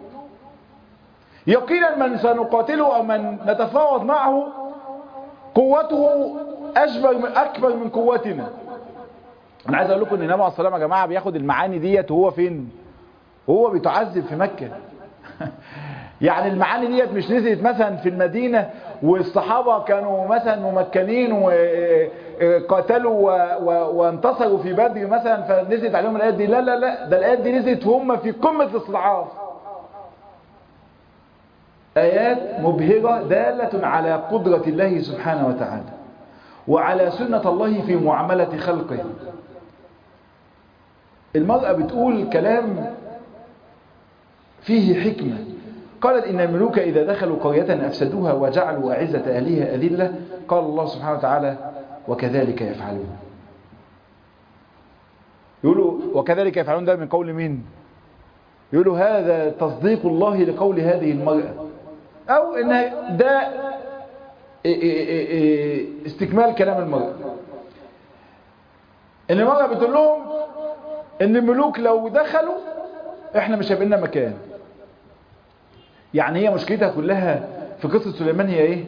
يقينا من سنقاتله او من نتفاوض معه قوته أشبر من أكبر من قوتنا أنا عايز أقول لكم إن النبي عليه الصلاة والسلام يا جماعة بياخد المعاني ديت وهو فين؟ وهو بيتعذب في مكة يعني المعاني ديت مش نزلت مثلا في المدينة والصحابة كانوا مثلا ممكنين وقاتلوا وانتصروا في بدر مثلا فنزلت عليهم الآيات دي لا لا لا ده الآيات دي نزلت وهم في قمة الاستضعاف آيات مبهرة دالة على قدرة الله سبحانه وتعالى وعلى سنة الله في معاملة خلقه المرأة بتقول كلام فيه حكمة قالت إن الملوك إذا دخلوا قرية أفسدوها وجعلوا أعزة أهلها أذلة قال الله سبحانه وتعالى وكذلك يفعلون يقولوا وكذلك يفعلون ده من قول مين يقولوا هذا تصديق الله لقول هذه المرأة أو إن ده استكمال كلام المرأة إن المرأة بتقول لهم إن الملوك لو دخلوا إحنا مش هيبقى لنا مكان يعني هي مشكلتها كلها في قصة سليمان هي إيه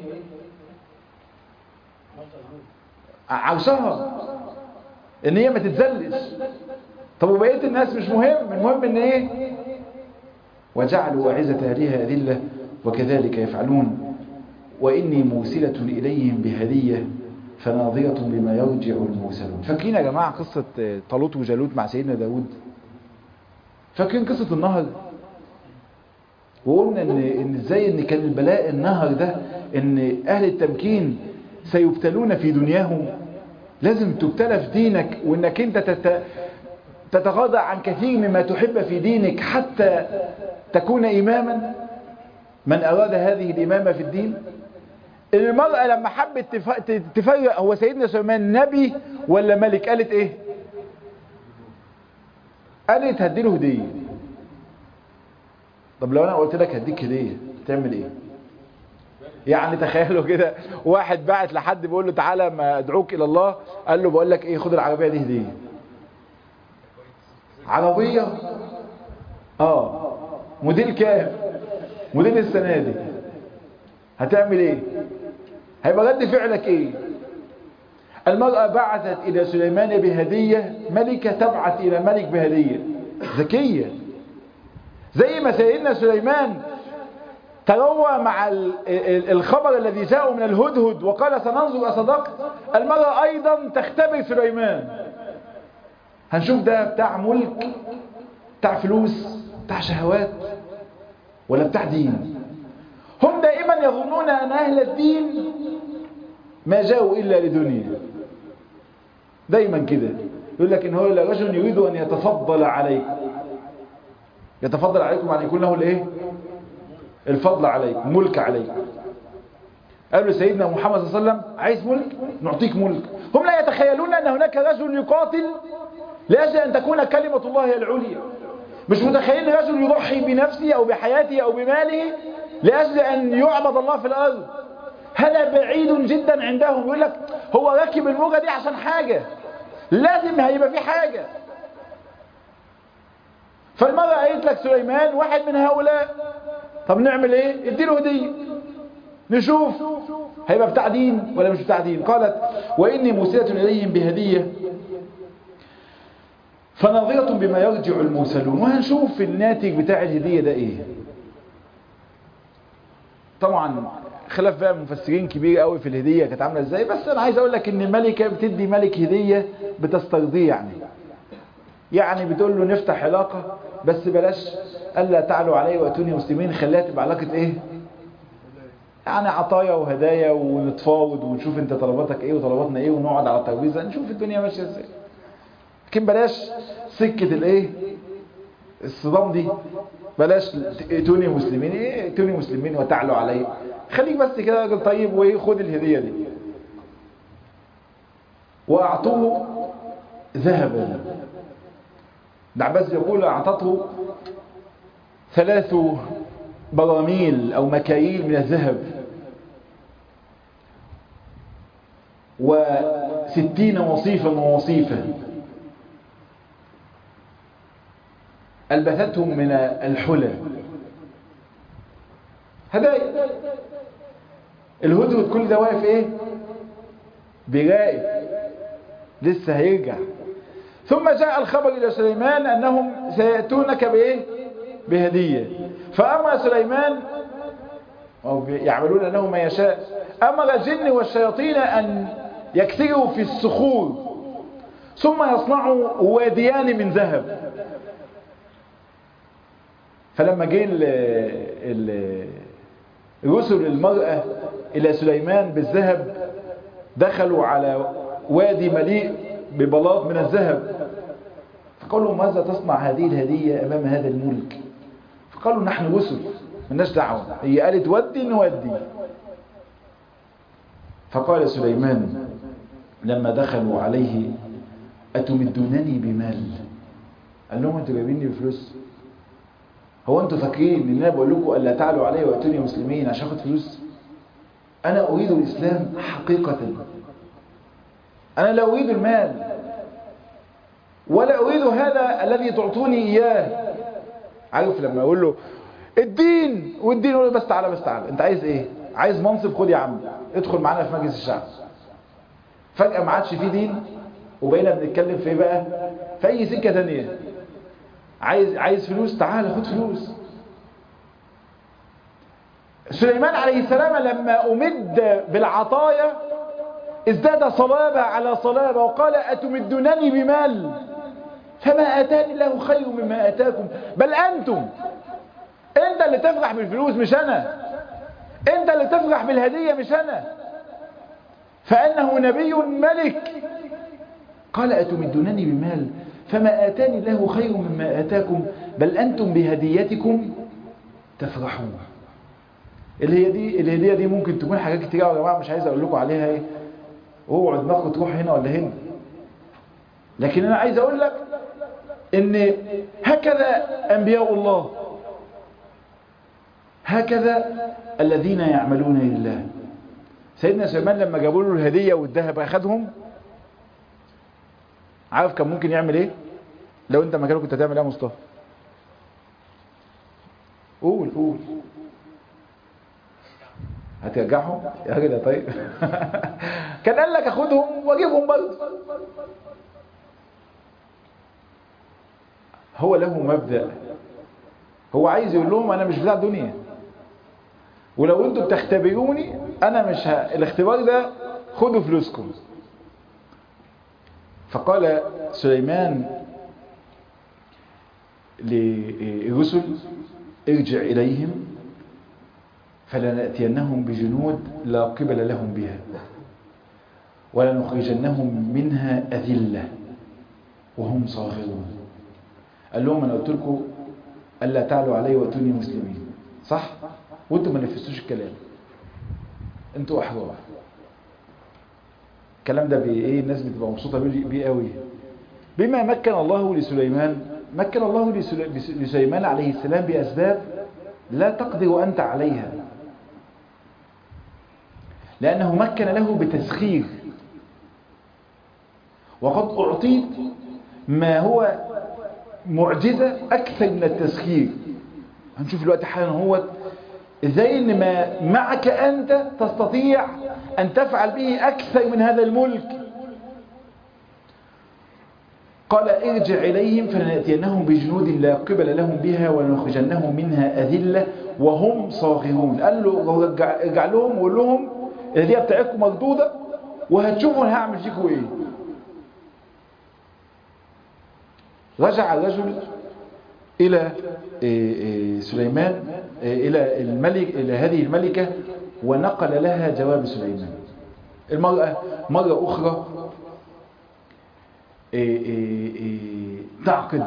عرشها إن هي ما تتزلش طب وبقية الناس مش مهم المهم إن إيه وجعلوا أعزة أهلها أذلة وكذلك يفعلون وإني موسلة إليهم بهدية فناظرة بما يرجع المرسلون فاكرين يا جماعة قصة طالوت وجالوت مع سيدنا داود فاكرين قصة النهر وقلنا ان ان ازاي ان كان البلاء النهر ده ان اهل التمكين سيبتلون في دنياهم لازم تبتلى في دينك وانك انت تت... تتغاضى عن كثير مما تحب في دينك حتى تكون إماما من أراد هذه الإمامة في الدين المرأة لما حبت تفرق هو سيدنا سليمان نبي ولا ملك قالت ايه قالت هديله هدية طب لو انا قلت لك هديك هدية تعمل ايه يعني تخيلوا كده واحد بعت لحد بيقول له تعالى ما ادعوك الى الله قال له بقول لك ايه خد العربية دي هدية عربية اه موديل كام موديل السنة دي هتعمل ايه هيبقى رد فعلك ايه المرأة بعثت الى سليمان بهدية ملكة تبعث الى ملك بهدية ذكية زي ما سيدنا سليمان تروى مع الخبر الذي جاء من الهدهد وقال سننظر أصدقت المرأة أيضا تختبر سليمان هنشوف ده بتاع ملك بتاع فلوس بتاع شهوات ولا بتاع دين هم دائما يظنون أن أهل الدين ما جاءوا إلا لدنيا دايما كده يقول لك إن هو رجل يريد أن يتفضل عليكم يتفضل عليكم أن يكون له الإيه الفضل عليكم ملك عليكم قالوا سيدنا محمد صلى الله عليه وسلم عايز ملك نعطيك ملك هم لا يتخيلون أن هناك رجل يقاتل لأجل أن تكون كلمة الله هي العليا مش متخيل رجل يضحي بنفسه أو بحياته أو بماله لأجل أن يعبد الله في الأرض هذا بعيد جدا عندهم يقول لك هو راكب الموجة دي عشان حاجة لازم هيبقى في حاجة فالمرة قالت لك سليمان واحد من هؤلاء طب نعمل ايه اديله هدية نشوف هيبقى بتاع دين ولا مش بتاع دين قالت وإني مرسلة إليهم بهدية فناظرة بما يرجع المرسلون وهنشوف الناتج بتاع الهدية ده ايه طبعا خلاف بقى مفسرين كبير قوي في الهدية كانت عاملة ازاي بس انا عايز اقول لك ان الملكة بتدي ملك هدية بتسترضيه يعني يعني بتقول له نفتح علاقة بس بلاش ألا تعلوا علي وأتوني مسلمين خليها تبقى علاقة ايه يعني عطايا وهدايا ونتفاوض ونشوف انت طلباتك ايه وطلباتنا ايه ونقعد على الترابيزه نشوف الدنيا ماشيه ازاي لكن بلاش سكه الايه الصدام دي بلاش ائتوني مسلمين ايه ائتوني مسلمين وتعلوا علي خليك بس كده راجل طيب وايه خد الهديه دي واعطوه ذهبا العباس يقول اعطته ثلاث براميل أو مكاييل من الذهب وستين وصيفا ووصيفا ألبثتهم من الحلى هدايا الهدهد كل ده واقف ايه بغائب لسه هيرجع ثم جاء الخبر إلى سليمان أنهم سيأتونك بإيه بهدية فأمر سليمان أو يعملون له ما يشاء أمر الجن والشياطين أن يكثروا في الصخور ثم يصنعوا واديان من ذهب فلما جه رسل المرأة إلى سليمان بالذهب دخلوا على وادي مليء ببلاط من الذهب فقالوا ماذا تصنع هذه الهدية أمام هذا الملك فقالوا نحن رسل مالناش دعوة هي قالت ودي نودي فقال سليمان لما دخلوا عليه أتمدونني بمال قال لهم أنتوا جايبيني بفلوس هو أنتوا فاكرين إن أنا بقول لكم ألا تعلوا علي وأتوني مسلمين عشان أخد فلوس أنا أريد الإسلام حقيقة أنا لا أريد المال ولا أريد هذا الذي تعطوني إياه عارف لما يقول له الدين والدين يقول له بس تعالى بس تعالى انت عايز ايه عايز منصب خد يا عم ادخل معانا في مجلس الشعب فجأة ما عادش فيه دين وبقينا بنتكلم في ايه بقى في اي سكة تانية عايز عايز فلوس تعالى خد فلوس سليمان عليه السلام لما أمد بالعطايا ازداد صلابة على صلابة وقال أتمدونني بمال فما آتاني الله خير مما آتاكم بل أنتم أنت اللي تفرح بالفلوس مش أنا أنت اللي تفرح بالهدية مش أنا فأنه نبي ملك قال أتمدونني بمال فما آتاني الله خير مما آتاكم بل أنتم بهديتكم تفرحون اللي هي دي الهدية دي ممكن تكون حاجات كتير يا جماعة مش عايز أقول لكم عليها إيه اوعوا دماغكم تروح هنا ولا هنا لكن أنا عايز أقول لك إن هكذا أنبياء الله هكذا الذين يعملون لله سيدنا سليمان لما جابوا له الهدية والذهب أخذهم عارف كان ممكن يعمل ايه لو انت مكانه كنت هتعمل ايه يا مصطفى قول قول هترجعهم يا راجل يا طيب كان قال لك اخدهم واجيبهم برضه هو له مبدأ هو عايز يقول لهم انا مش بتاع دنيا ولو انتوا بتختبروني انا مش ه... الاختبار ده خدوا فلوسكم فقال سليمان للرسل ارجع إليهم فلنأتينهم بجنود لا قبل لهم بها ولنخرجنهم منها أذلة وهم صاغرون قال لهم أنا قلت لكم ألا تعلوا علي وأتوني مسلمين صح؟ وانتم ما نفذتوش الكلام انتوا أحرار الكلام ده بايه الناس بتبقى مبسوطه بيه قوي بما مكن الله لسليمان مكن الله لسليمان عليه السلام باسباب لا تقدر انت عليها لانه مكن له بتسخير وقد اعطيت ما هو معجزه اكثر من التسخير هنشوف الوقت حالا هو ازاي ان ما معك انت تستطيع ان تفعل به اكثر من هذا الملك قال ارجع اليهم فلناتينهم بجنود لا قبل لهم بها ولنخرجنهم منها اذله وهم صاغرون قال له ارجع لهم وقول لهم الهديه بتاعتكم مردوده وهتشوفوا انا هعمل فيكم ايه رجع الرجل الى سليمان إلى الملك إلى هذه الملكة ونقل لها جواب سليمان المرأة مرة أخرى تعقد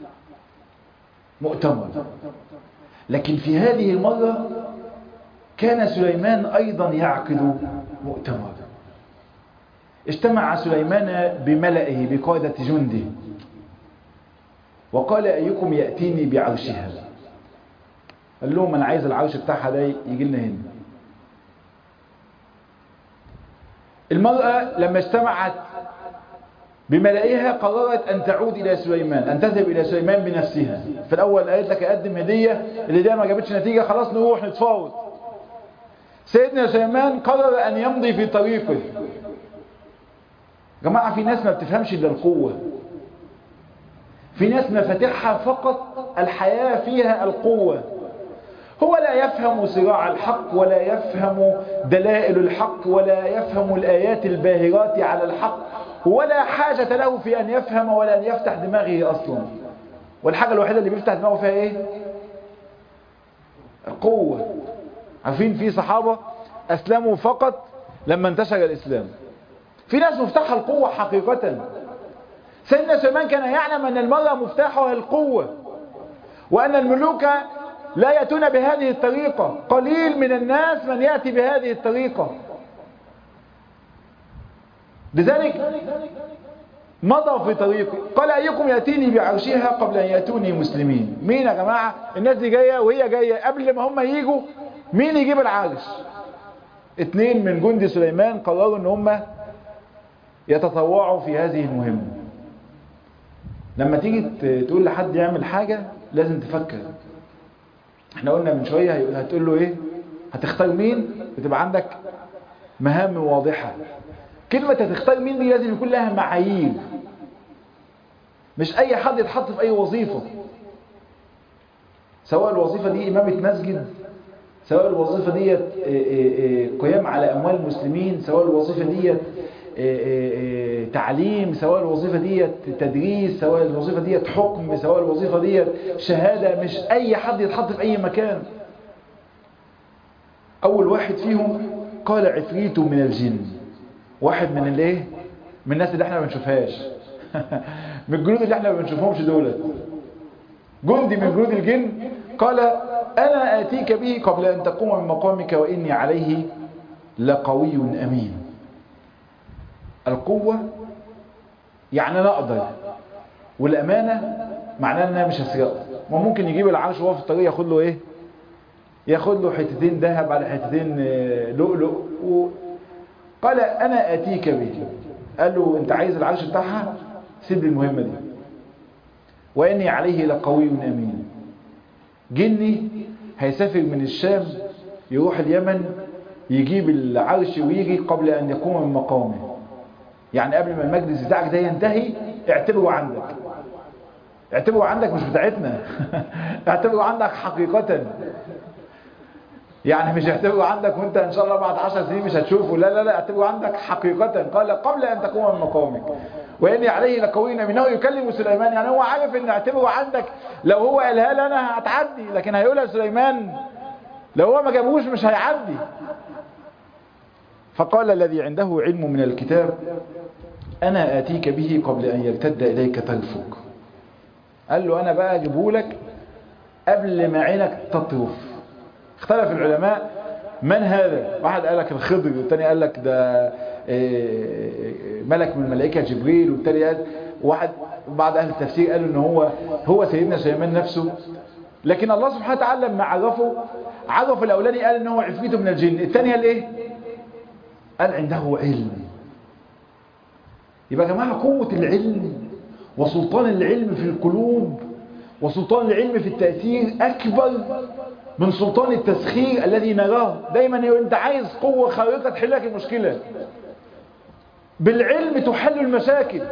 مؤتمر لكن في هذه المرة كان سليمان أيضا يعقد مؤتمر اجتمع سليمان بملئه بقادة جنده وقال أيكم يأتيني بعرشها قال لهم انا عايز العرش بتاعها ده يجي لنا هنا المرأة لما اجتمعت بملائها قررت أن تعود إلى سليمان أن تذهب إلى سليمان بنفسها في الأول قالت لك أقدم هدية الهدية ما جابتش نتيجة خلاص نروح نتفاوض سيدنا سليمان قرر أن يمضي في طريقه جماعة في ناس ما بتفهمش إلا القوة في ناس مفاتيحها فقط الحياة فيها القوة هو لا يفهم صراع الحق ولا يفهم دلائل الحق ولا يفهم الآيات الباهرات على الحق ولا حاجة له في أن يفهم ولا أن يفتح دماغه أصلا والحاجة الوحيدة اللي بيفتح دماغه فيها إيه القوة عارفين في صحابة أسلموا فقط لما انتشر الإسلام في ناس مفتاحها القوة حقيقة سيدنا سليمان كان يعلم أن المرأة مفتاحها القوة وأن الملوك لا يأتون بهذه الطريقة قليل من الناس من يأتي بهذه الطريقة لذلك مضى في طريقه قال أيكم يأتيني بعرشها قبل أن يأتوني مسلمين مين يا جماعة الناس دي جاية وهي جاية قبل ما هم يجوا مين يجيب العرش اتنين من جند سليمان قرروا ان هم يتطوعوا في هذه المهمة لما تيجي تقول لحد يعمل حاجة لازم تفكر احنا قلنا من شوية هتقول له ايه هتختار مين بتبقى عندك مهام واضحة كلمة هتختار مين دي لازم يكون لها معايير مش اي حد يتحط في اي وظيفة سواء الوظيفة دي امامة مسجد سواء الوظيفة ديت قيام على أموال المسلمين سواء الوظيفة ديت تعليم سواء الوظيفة ديت تدريس سواء الوظيفة ديت حكم سواء الوظيفة ديت شهادة مش أي حد يتحط في أي مكان أول واحد فيهم قال عفريت من الجن واحد من الايه من الناس اللي احنا ما بنشوفهاش من الجنود اللي احنا ما بنشوفهمش دولت جندي من جنود الجن قال أنا آتيك به قبل أن تقوم من مقامك وإني عليه لقوي أمين القوة يعني أنا أقدر والأمانة معناه أن أنا مش هسرقه وممكن يجيب العرش وهو في الطريق ياخد له إيه ياخد له حتتين ذهب على حتتين لؤلؤ و... قال أنا آتيك به قال له أنت عايز العرش بتاعها سيب لي المهمة دي وإني عليه لقوي أمين جني هيسافر من الشام يروح اليمن يجيب العرش ويجي قبل أن يقوم من مقامه يعني قبل ما المجلس بتاعك ده ينتهي اعتبره عندك اعتبره عندك مش بتاعتنا اعتبره عندك حقيقة يعني مش اعتبره عندك وانت ان شاء الله بعد عشر سنين مش هتشوفه لا لا لا اعتبره عندك حقيقة قال قبل ان تقوم من مقامك واني عليه لقوي منه يكلم سليمان يعني هو عارف ان اعتبره عندك لو هو قالها لي انا هتعدي لكن هيقولها سليمان لو هو ما جابوش مش هيعدي فقال الذي عنده علم من الكتاب انا اتيك به قبل ان يرتد اليك طرفك قال له انا بقى اجيبه لك قبل ما عينك تطرف اختلف العلماء من هذا واحد قال لك الخضر والتاني قال لك ده ملك من الملائكة جبريل والتاني قال واحد بعض اهل التفسير قالوا ان هو هو سيدنا سليمان نفسه لكن الله سبحانه وتعالى لما عرفه عرف الاولاني قال ان هو عفريت من الجن الثاني قال ايه قال عنده علم يبقى يا جماعه قوه العلم وسلطان العلم في القلوب وسلطان العلم في التأثير أكبر من سلطان التسخير الذي نراه دايما انت عايز قوة خارقة تحل لك المشكلة بالعلم تحل المشاكل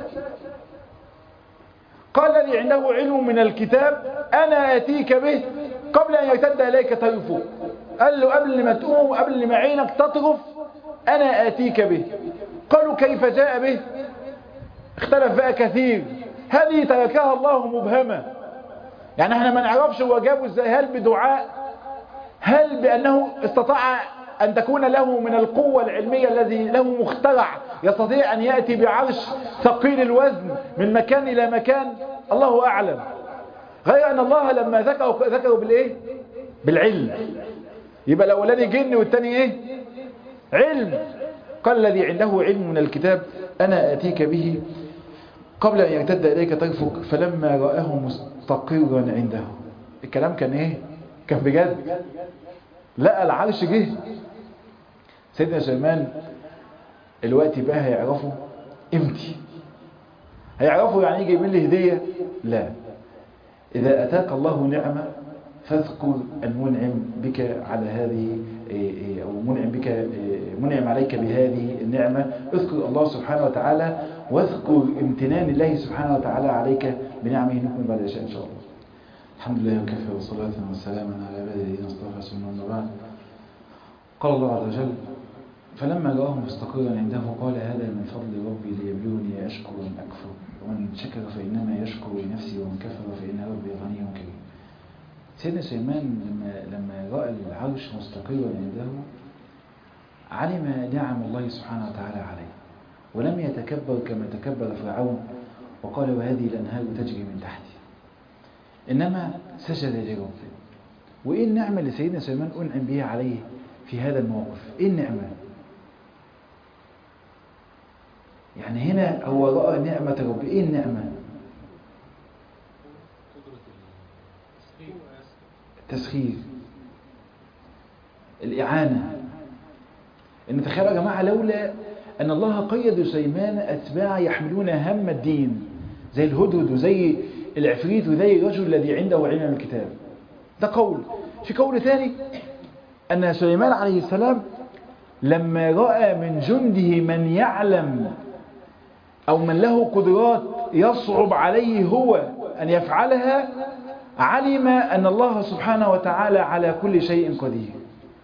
قال الذي عنده علم من الكتاب أنا أتيك به قبل أن يرتد إليك طرفه قال له قبل ما تقوم قبل ما عينك تطرف أنا آتيك به قالوا كيف جاء به اختلف بقى كثير هذه تركها الله مبهمة يعني احنا ما نعرفش هو جابه ازاي هل بدعاء هل بأنه استطاع أن تكون له من القوة العلمية الذي له مخترع يستطيع أن يأتي بعرش ثقيل الوزن من مكان إلى مكان الله أعلم غير أن الله لما ذكروا ذكروا بالإيه بالعلم يبقى الأولاني جن والتاني إيه علم قال الذي عنده علم من الكتاب أنا أتيك به قبل أن يرتد إليك طرفك فلما رآه مستقرا عنده الكلام كان إيه كان بجد لقى العرش جه سيدنا سليمان الوقت بقى هيعرفوا امتى هيعرفوا يعني ايه جايبين لي هديه لا اذا اتاك الله نعمه فاذكر المنعم بك على هذه او منعم بك منعم عليك بهذه النعمه اذكر الله سبحانه وتعالى واذكر امتنان الله سبحانه وتعالى عليك بنعمه نكمل بعد العشاء ان شاء الله الحمد لله وكفى وصلاة وسلاما على عباده الذين اصطفى ثم بعد قال الله عز وجل فلما رآه مستقرا عنده قال هذا من فضل ربي ليبلوني أشكر أم أكفر ومن شكر فإنما يشكر لنفسه ومن كفر فإن ربي غني كريم سيدنا سليمان لما لما رأى العرش مستقرا عنده علم نعم الله سبحانه وتعالى عليه ولم يتكبر كما تكبر فرعون وقال وهذه الأنهار تجري من تحتي إنما سجد لربه وإيه النعمة اللي سيدنا سليمان أنعم بها عليه في هذا الموقف إيه النعمة يعني هنا هو رأى نعمة ربه إيه النعمة التسخير الإعانة إن تخيلوا يا جماعة لولا أن الله قيد سليمان أتباع يحملون هم الدين زي الهدهد وزي العفريت وزي الرجل الذي عنده علم الكتاب ده قول في قول ثاني أن سليمان عليه السلام لما رأى من جنده من يعلم أو من له قدرات يصعب عليه هو أن يفعلها علم أن الله سبحانه وتعالى على كل شيء قدير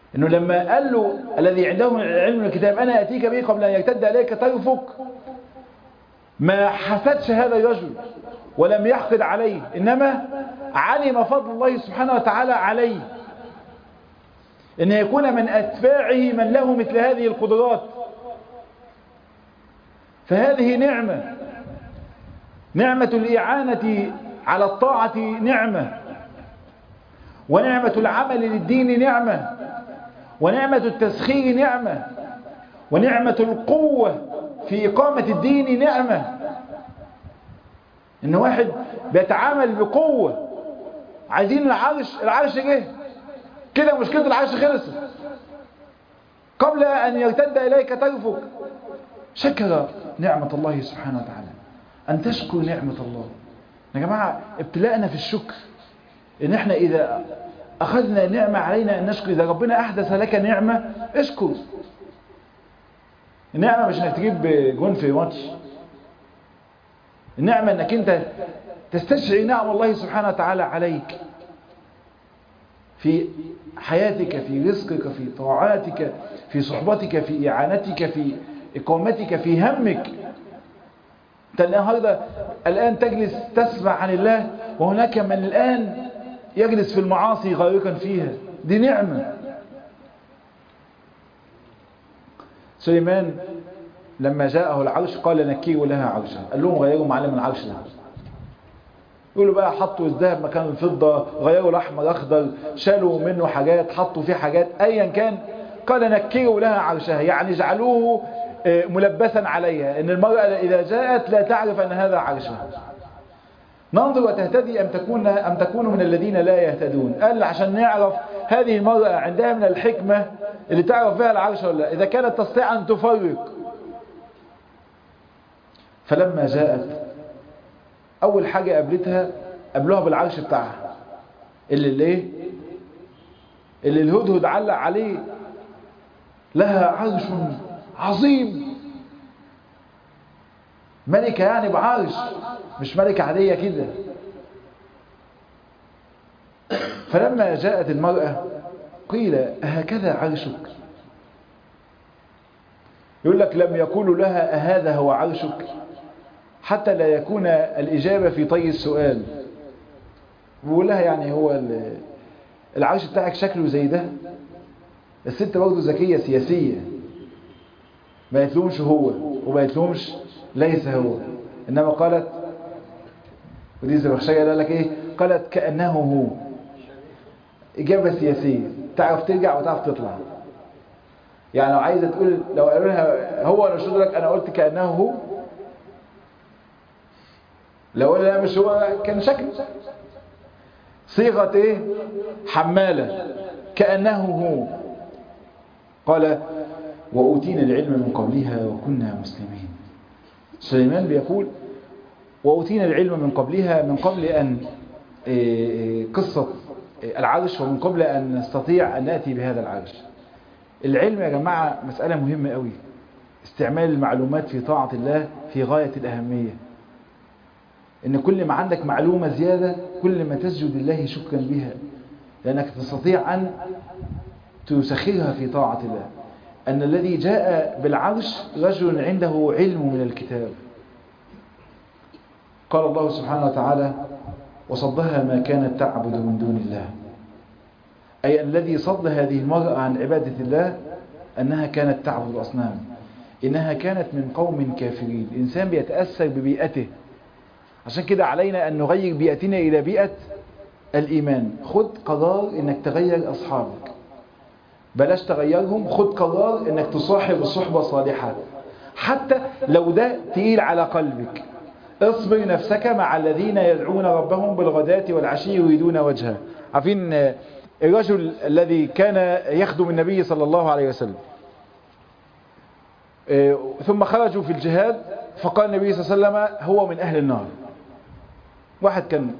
انه لما قال له الذي عنده علم الكتاب انا اتيك به قبل ان يرتد عليك طرفك ما حسدش هذا الرجل ولم يحقد عليه انما علم فضل الله سبحانه وتعالى عليه ان يكون من اتباعه من له مثل هذه القدرات فهذه نعمة نعمة الإعانة على الطاعة نعمة ونعمة العمل للدين نعمة ونعمة التسخير نعمة ونعمة القوة في إقامة الدين نعمة إن واحد بيتعامل بقوة عايزين العرش العرش جه كده مشكلة العرش خلصت قبل أن يرتد إليك طرفك شكر نعمة الله سبحانه وتعالى أن تشكر نعمة الله يا جماعة ابتلاءنا في الشكر إن إحنا إذا أخذنا نعمة علينا أن نشكر إذا ربنا أحدث لك نعمة اشكر النعمة مش إنك تجيب جون في ماتش النعمة إنك أنت تستشعر نعم الله سبحانه وتعالى عليك في حياتك في رزقك في طاعاتك في صحبتك في إعانتك في إقامتك في همك أنت النهاردة الآن تجلس تسمع عن الله وهناك من الآن يجلس في المعاصي غارقا فيها دي نعمة سليمان لما جاءه العرش قال نكيروا لها عرشا قال لهم غيروا معلم العرش ده يقولوا بقى حطوا الذهب مكان الفضة غيروا الأحمر أخضر شالوا منه حاجات حطوا فيه حاجات أيا كان قال نكروا لها عرشها يعني اجعلوه ملبسا عليها ان المرأة إذا جاءت لا تعرف أن هذا عرشها ننظر وتهتدي أم تكون, أم تكون من الذين لا يهتدون قال عشان نعرف هذه المرأة عندها من الحكمة اللي تعرف بها العرش ولا لا إذا كانت تستطيع أن تفرق فلما جاءت أول حاجة قابلتها قابلوها بالعرش بتاعها اللي الايه اللي الهدهد علق عليه لها عرش عظيم ملكة يعني بعرش مش ملكة عادية كده فلما جاءت المرأة قيل أهكذا عرشك يقول لك لم يقولوا لها أهذا هو عرشك حتى لا يكون الإجابة في طي السؤال بيقول لها يعني هو العرش بتاعك شكله زي ده الست برضه ذكية سياسية ما يتلومش هو وما يتلومش ليس هو إنما قالت ودي الزبخشية قال لك إيه قالت كأنه هو إجابة سياسية تعرف ترجع وتعرف تطلع يعني لو عايزة تقول لو قالوا لها هو أنا مش لك أنا قلت كأنه هو لو قال لا مش هو كان شكل صيغة إيه حمالة كأنه هو قال وأوتينا العلم من قبلها وكنا مسلمين سليمان بيقول وأوتينا العلم من قبلها من قبل أن قصة العرش ومن قبل أن نستطيع أن نأتي بهذا العرش العلم يا جماعة مسألة مهمة قوي استعمال المعلومات في طاعة الله في غاية الأهمية إن كل ما عندك معلومة زيادة كل ما تسجد الله شكرا بها لأنك تستطيع أن تسخرها في طاعة الله أن الذي جاء بالعرش رجل عنده علم من الكتاب قال الله سبحانه وتعالى وصدها ما كانت تعبد من دون الله أي الذي صد هذه المرأة عن عبادة الله أنها كانت تعبد أصنام إنها كانت من قوم كافرين الإنسان بيتأثر ببيئته عشان كده علينا أن نغير بيئتنا إلى بيئة الإيمان خد قرار إنك تغير أصحابك بلاش تغيرهم خد قرار إنك تصاحب الصحبة الصالحة حتى لو ده تقيل على قلبك اصبر نفسك مع الذين يدعون ربهم بالغداة والعشي يريدون وجهه عارفين الرجل الذي كان يخدم النبي صلى الله عليه وسلم ثم خرجوا في الجهاد فقال النبي صلى الله عليه وسلم هو من أهل النار واحد كان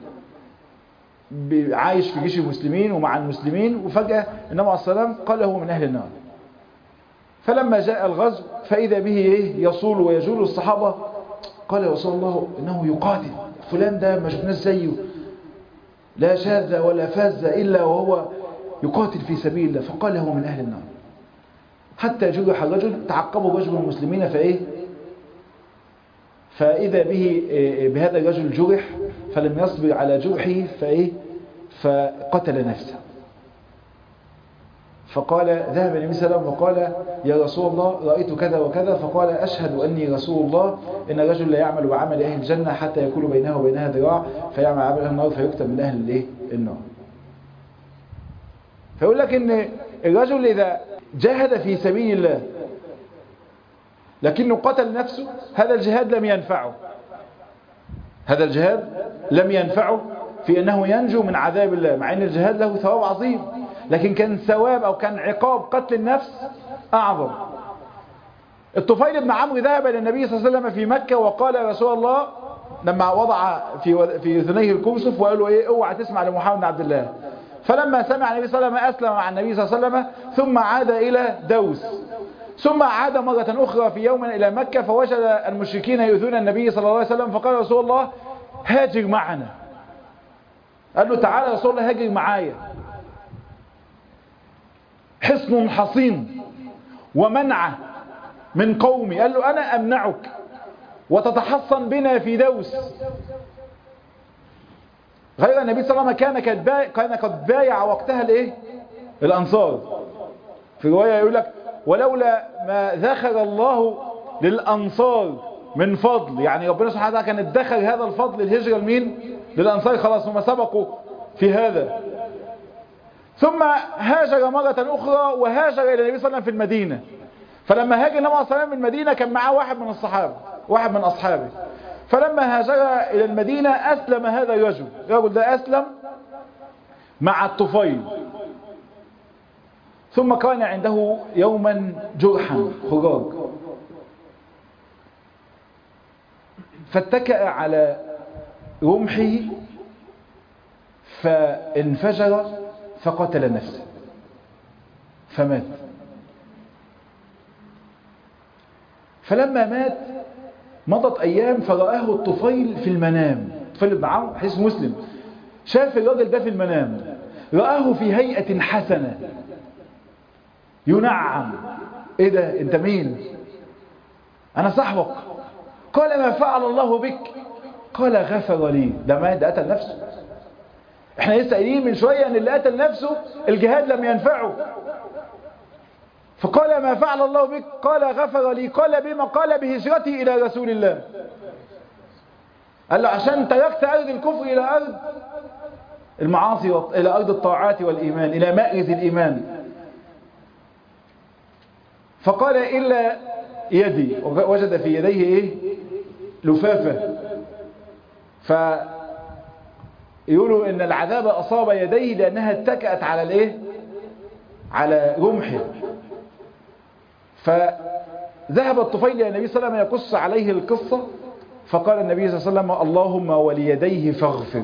عايش في جيش المسلمين ومع المسلمين وفجأة النبي عليه السلام قال هو من أهل النار فلما جاء الغزو فإذا به يصول ويجول الصحابة قال يا رسول الله إنه يقاتل فلان ده ما شفناش زيه لا شاذ ولا فاز إلا وهو يقاتل في سبيل الله فقال هو من أهل النار حتى جرح الرجل تعقبه رجل من المسلمين فإيه فإذا به بهذا الرجل جرح فلم يصبر على جرحه فإيه فقتل نفسه فقال ذهب النبي صلى الله عليه وسلم وقال يا رسول الله رأيت كذا وكذا فقال أشهد أني رسول الله إن الرجل لا يعمل بعمل أهل الجنة حتى يكون بينه وبينها ذراع فيعمل عمل أهل النار فيكتب من أهل الإيه؟ النار فيقول لك إن الرجل إذا جاهد في سبيل الله لكنه قتل نفسه هذا الجهاد لم ينفعه هذا الجهاد لم ينفعه في أنه ينجو من عذاب الله مع أن الجهاد له ثواب عظيم لكن كان ثواب أو كان عقاب قتل النفس أعظم الطفيل بن عمرو ذهب إلى النبي صلى الله عليه وسلم في مكة وقال يا رسول الله لما وضع في في اذنيه الكرسف وقال له ايه اوعى تسمع لمحمد بن عبد الله فلما سمع النبي صلى الله عليه وسلم اسلم مع النبي صلى الله عليه وسلم ثم عاد الى دوس ثم عاد مرة أخرى في يوم إلى مكة فوجد المشركين يؤذون النبي صلى الله عليه وسلم فقال رسول الله هاجر معنا قال له تعالى يا رسول الله هاجر معايا حصن حصين ومنعه من قومي قال له أنا أمنعك وتتحصن بنا في دوس غير النبي صلى الله عليه وسلم كان قد كان قد بايع وقتها الايه الانصار في روايه يقول لك ولولا ما ذخر الله للانصار من فضل يعني ربنا سبحانه وتعالى كان ادخر هذا الفضل الهجره لمين للانصار خلاص هم سبقوا في هذا ثم هاجر مرة أخرى وهاجر إلى النبي صلى الله عليه وسلم في المدينة فلما هاجر النبي صلى الله عليه وسلم من المدينة كان معاه واحد من الصحابة واحد من أصحابه فلما هاجر إلى المدينة أسلم هذا الرجل الرجل ده أسلم مع الطفيل ثم كان عنده يوما جرحا خراج فاتكأ على رمحه فانفجر فقتل نفسه فمات فلما مات مضت أيام فرآه الطفيل في المنام الطفيل بن عمرو حديث مسلم شاف الراجل ده في المنام رآه في هيئة حسنة ينعم ايه ده انت مين انا صاحبك قال ما فعل الله بك قال غفر لي ده مات ده قتل نفسه احنا لسه قايلين من شويه ان اللي قتل نفسه الجهاد لم ينفعه فقال ما فعل الله بك قال غفر لي قال بما قال بهجرتي الى رسول الله قال له عشان تركت ارض الكفر الى ارض المعاصي و... الى ارض الطاعات والايمان الى مأرز الايمان فقال الا يدي وجد في يديه ايه لفافه ف يقولوا ان العذاب اصاب يديه لانها اتكأت على الايه على رمحه فذهب الطفيل الى النبي صلى الله عليه وسلم يقص عليه القصة فقال النبي صلى الله عليه وسلم اللهم وليديه فاغفر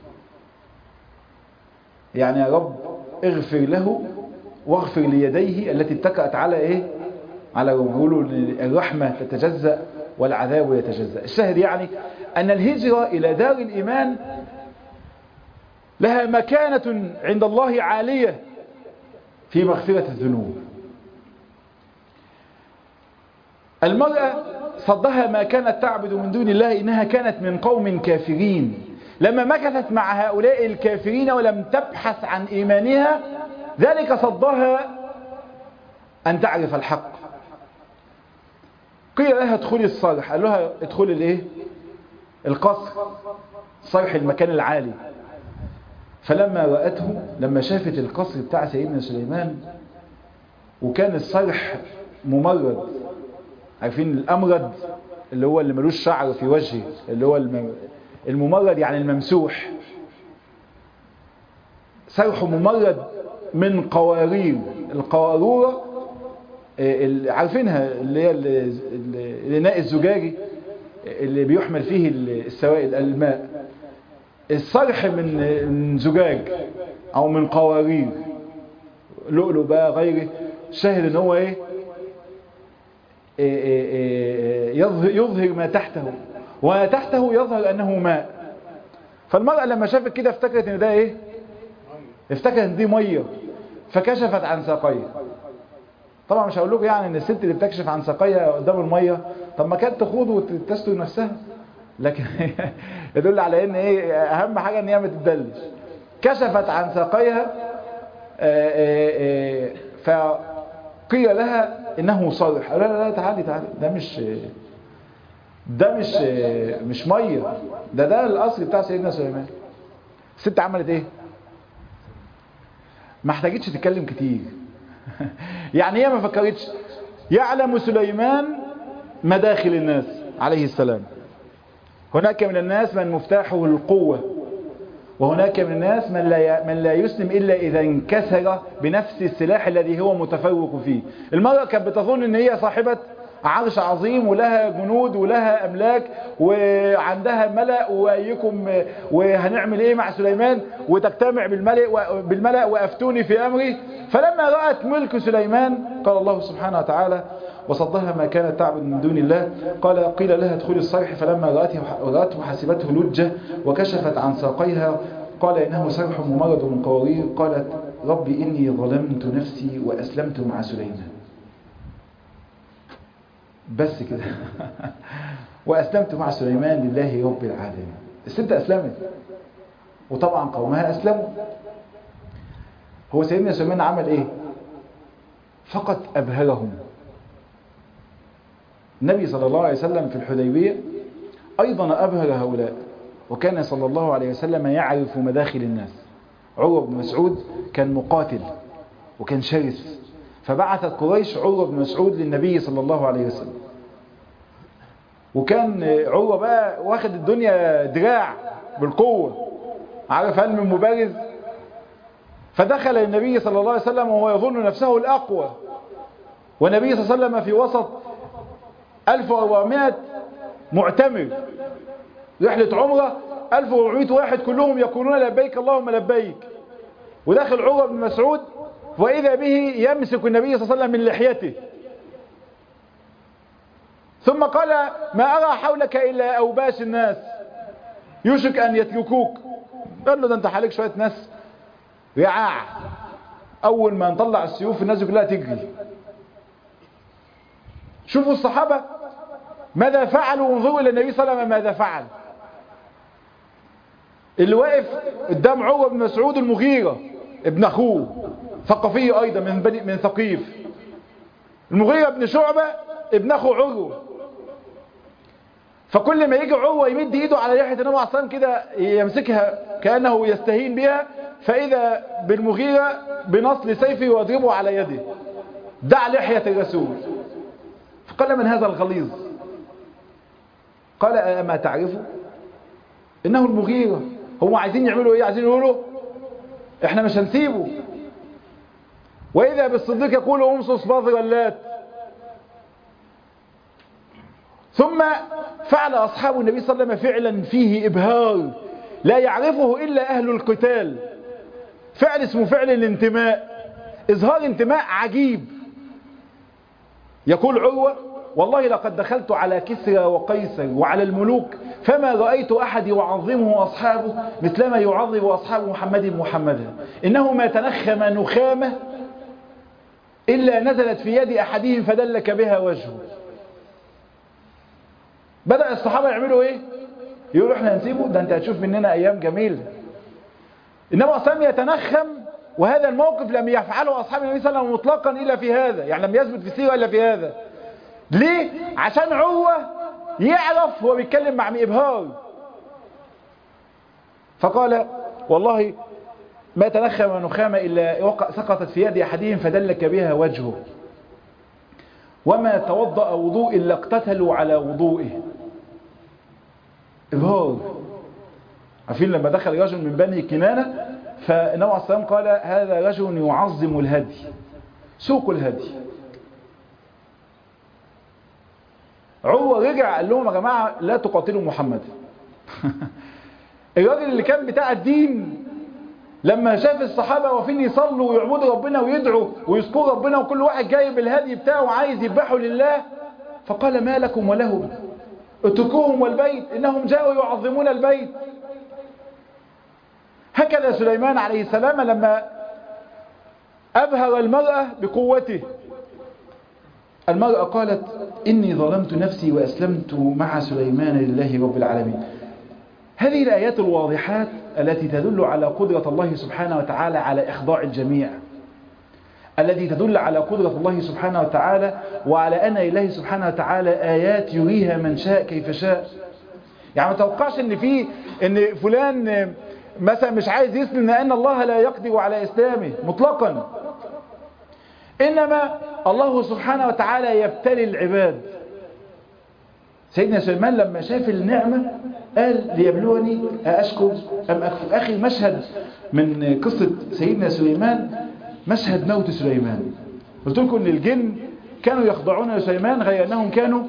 يعني يا رب اغفر له واغفر ليديه التي اتكأت على ايه على رمحه يقولوا الرحمة تتجزأ والعذاب يتجزأ الشاهد يعني أن الهجرة إلى دار الإيمان لها مكانة عند الله عالية في مغفرة الذنوب المرأة صدها ما كانت تعبد من دون الله إنها كانت من قوم كافرين لما مكثت مع هؤلاء الكافرين ولم تبحث عن إيمانها ذلك صدها أن تعرف الحق قيل لها ادخلي الصرح قال لها ادخلي الايه القصر صرح المكان العالي فلما رأته لما شافت القصر بتاع سيدنا سليمان وكان الصرح ممرد عارفين الأمرد اللي هو اللي ملوش شعر في وجهه اللي هو الممرد يعني الممسوح صرح ممرد من قوارير القارورة عارفينها اللي هي الإناء الزجاجي اللي بيحمل فيه السوائل الماء الصرح من زجاج او من قوارير لؤلؤ بقى غيره شاهد ان هو ايه, إيه, إيه, إيه يظهر, يظهر ما تحته وما تحته يظهر انه ماء فالمرأة لما شافت كده افتكرت ان ده ايه افتكرت ان دي مية فكشفت عن ساقيها طبعا مش هقول لكم يعني ان الست اللي بتكشف عن ساقيها قدام الميه طب ما كانت تخوض وتستر نفسها لكن يدل على ان ايه اهم حاجه ان هي ما تتدلش كشفت عن ساقيها فقيل لها انه صالح لا لا لا تعالي تعالي ده مش ده مش مش ميه ده ده الاصل بتاع سيدنا سليمان الست عملت ايه ما احتاجتش تتكلم كتير يعني هي ما فكرتش يعلم سليمان مداخل الناس عليه السلام هناك من الناس من مفتاحه القوة وهناك من الناس من لا من لا يسلم إلا إذا انكسر بنفس السلاح الذي هو متفوق فيه المرأة كانت بتظن ان هي صاحبة عرش عظيم ولها جنود ولها أملاك وعندها ملأ وأيكم وهنعمل إيه مع سليمان وتجتمع بالملأ, بالملأ وأفتوني في أمري فلما رأت ملك سليمان قال الله سبحانه وتعالى وصدها ما كانت تعبد من دون الله قال قيل لها ادخلي الصرح فلما رأته, رأته حسبته لجة وكشفت عن ساقيها قال إنه سرح ممرض من قوارير قالت رب إني ظلمت نفسي وأسلمت مع سليمان بس كده وأسلمت مع سليمان لله رب العالمين الست أسلمت وطبعا قومها أسلموا هو سيدنا سليمان عمل إيه فقط أبهرهم النبي صلى الله عليه وسلم في الحديبية أيضا أبهر هؤلاء وكان صلى الله عليه وسلم يعرف مداخل الناس عروة بن مسعود كان مقاتل وكان شرس فبعثت قريش عروة بن مسعود للنبي صلى الله عليه وسلم وكان عروة بقى واخد الدنيا دراع بالقوة عارف هل من مبارز فدخل النبي صلى الله عليه وسلم وهو يظن نفسه الأقوى والنبي صلى الله عليه وسلم في وسط 1400 معتمر رحلة عمرة 1400 واحد كلهم يقولون لبيك اللهم لبيك ودخل عروة بن مسعود وإذا به يمسك النبي صلى الله عليه وسلم من لحيته ثم قال ما أرى حولك إلا أوباش الناس يوشك أن يتركوك قال له ده أنت حالك شوية ناس رعاع أول ما نطلع السيوف الناس كلها تجري شوفوا الصحابة ماذا فعلوا وانظروا إلى النبي صلى الله عليه وسلم ماذا فعل اللي واقف قدام عروة بن مسعود المغيرة ابن أخوه ثقفي أيضا من بني من ثقيف المغيرة بن شعبة ابن أخو عروة فكل ما يجي عروة يمد ايده على لحية النبي عليه الصلاة كده يمسكها كأنه يستهين بها فإذا بالمغيرة بنصل سيفه ويضربه على يده دع لحية الرسول فقال من هذا الغليظ قال أما تعرفه إنه المغيرة هم عايزين يعملوا إيه عايزين يقولوا إحنا مش هنسيبه وإذا بالصديق يقول أمصص بذر اللات ثم فعل أصحاب النبي صلى الله عليه وسلم فعلا فيه إبهار لا يعرفه إلا أهل القتال فعل اسمه فعل الانتماء إظهار انتماء عجيب يقول عروة والله لقد دخلت على كسرى وقيصر وعلى الملوك فما رأيت أحد يعظمه أصحابه مثلما يعظم أصحاب محمد محمدا إنه ما تنخم نخامة إلا نزلت في يد أحدهم فدلك بها وجهه بدأ الصحابة يعملوا إيه يقولوا إحنا هنسيبه ده أنت هتشوف مننا أيام جميلة إنما أصلا يتنخم وهذا الموقف لم يفعله أصحاب النبي صلى الله عليه وسلم مطلقا إلا في هذا يعني لم يثبت في السيرة إلا في هذا ليه؟ عشان عروة يعرف هو بيتكلم مع إبهار فقال والله ما تنخم نخامة إلا وقع سقطت في يد أحدهم فدلك بها وجهه وما توضأ وضوء إلا اقتتلوا على وضوئه إبهار عارفين لما دخل رجل من بني كنانة فالنبي عليه الصلاة قال هذا رجل يعظم الهدي سوق الهدي عروة رجع قال لهم يا جماعة لا تقاتلوا محمد الراجل اللي كان بتاع الدين لما شاف الصحابة واقفين يصلوا ويعبدوا ربنا ويدعوا ويذكروا ربنا وكل واحد جايب الهدي بتاعه عايز يذبحه لله فقال ما لكم ولهم اتركوهم والبيت انهم جاءوا يعظمون البيت هكذا. هكذا سليمان عليه السلام لما أبهر المرأة بقوته المرأة قالت إني ظلمت نفسي وأسلمت مع سليمان لله رب العالمين هذه الآيات الواضحات التي تدل على قدرة الله سبحانه وتعالى على إخضاع الجميع التي تدل على قدرة الله سبحانه وتعالى وعلى أن الله سبحانه وتعالى آيات يريها من شاء كيف شاء يعني ما توقعش ان في ان فلان مثلا مش عايز يسلم لأن الله لا يقدر على إسلامه مطلقا إنما الله سبحانه وتعالى يبتلي العباد سيدنا سليمان لما شاف النعمة قال ليبلوني أشكر أم أكفر أخي مشهد من قصة سيدنا سليمان مشهد موت سليمان قلت لكم ان الجن كانوا يخضعون لسليمان غير أنهم كانوا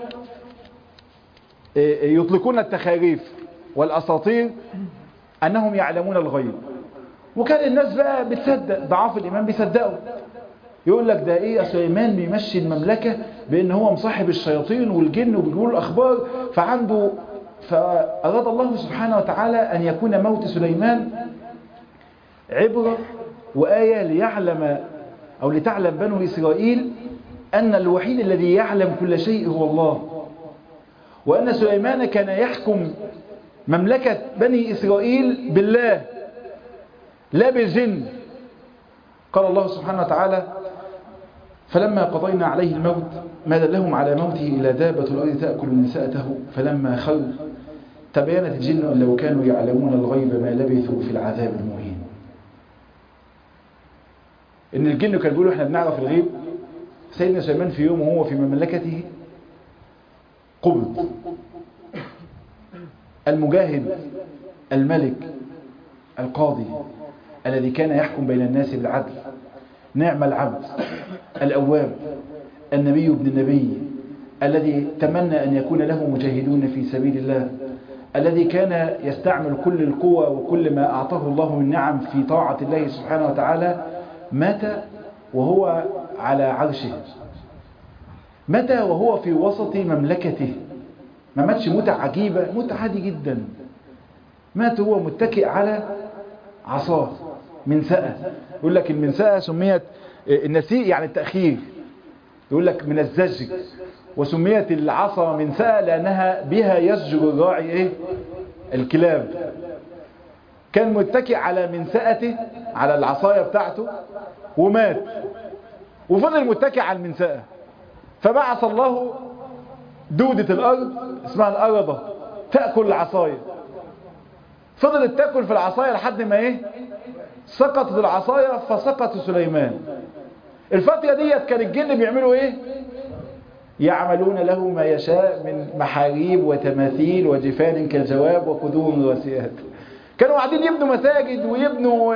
يطلقون التخاريف والأساطير أنهم يعلمون الغيب وكان الناس بقى بتصدق ضعاف الإيمان بيصدقوا يقول لك ده ايه سليمان بيمشي المملكة بان هو مصاحب الشياطين والجن وبيقول الاخبار فعنده فاراد الله سبحانه وتعالى ان يكون موت سليمان عبرة وآية ليعلم او لتعلم بنو اسرائيل ان الوحيد الذي يعلم كل شيء هو الله وان سليمان كان يحكم مملكة بني اسرائيل بالله لا بالجن قال الله سبحانه وتعالى فلما قضينا عليه الموت ما دلهم على موته إلا دابة الأرض تأكل نساءته فلما خر تبينت الجن أن لو كانوا يعلمون الغيب ما لبثوا في العذاب المهين إن الجن كانوا بيقولوا إحنا بنعرف الغيب سيدنا سليمان في يوم وهو في مملكته قبض المجاهد الملك القاضي الذي كان يحكم بين الناس بالعدل نعم العبد الأواب النبي ابن النبي الذي تمنى أن يكون له مجاهدون في سبيل الله الذي كان يستعمل كل القوة وكل ما أعطاه الله من نعم في طاعة الله سبحانه وتعالى مات وهو على عرشه مات وهو في وسط مملكته ما ماتش موتة عجيبة موتة عادي جدا مات هو متكئ على عصاه منسأة يقول لك المنسأة سميت النسيء يعني التأخير يقول لك من الزجر وسميت العصا منسأة لأنها بها يزجر الراعي إيه؟ الكلاب كان متكئ على منسأته على العصاية بتاعته ومات وفضل متكئ على المنسأة فبعث الله دودة الأرض اسمها الأرضة تأكل العصاية فضلت تاكل في العصاية لحد ما ايه سقطت العصاية فسقط سليمان الفترة ديت كان الجن بيعملوا ايه يعملون له ما يشاء من محاريب وتماثيل وجفان كالجواب وقدور راسيات كانوا قاعدين يبنوا مساجد ويبنوا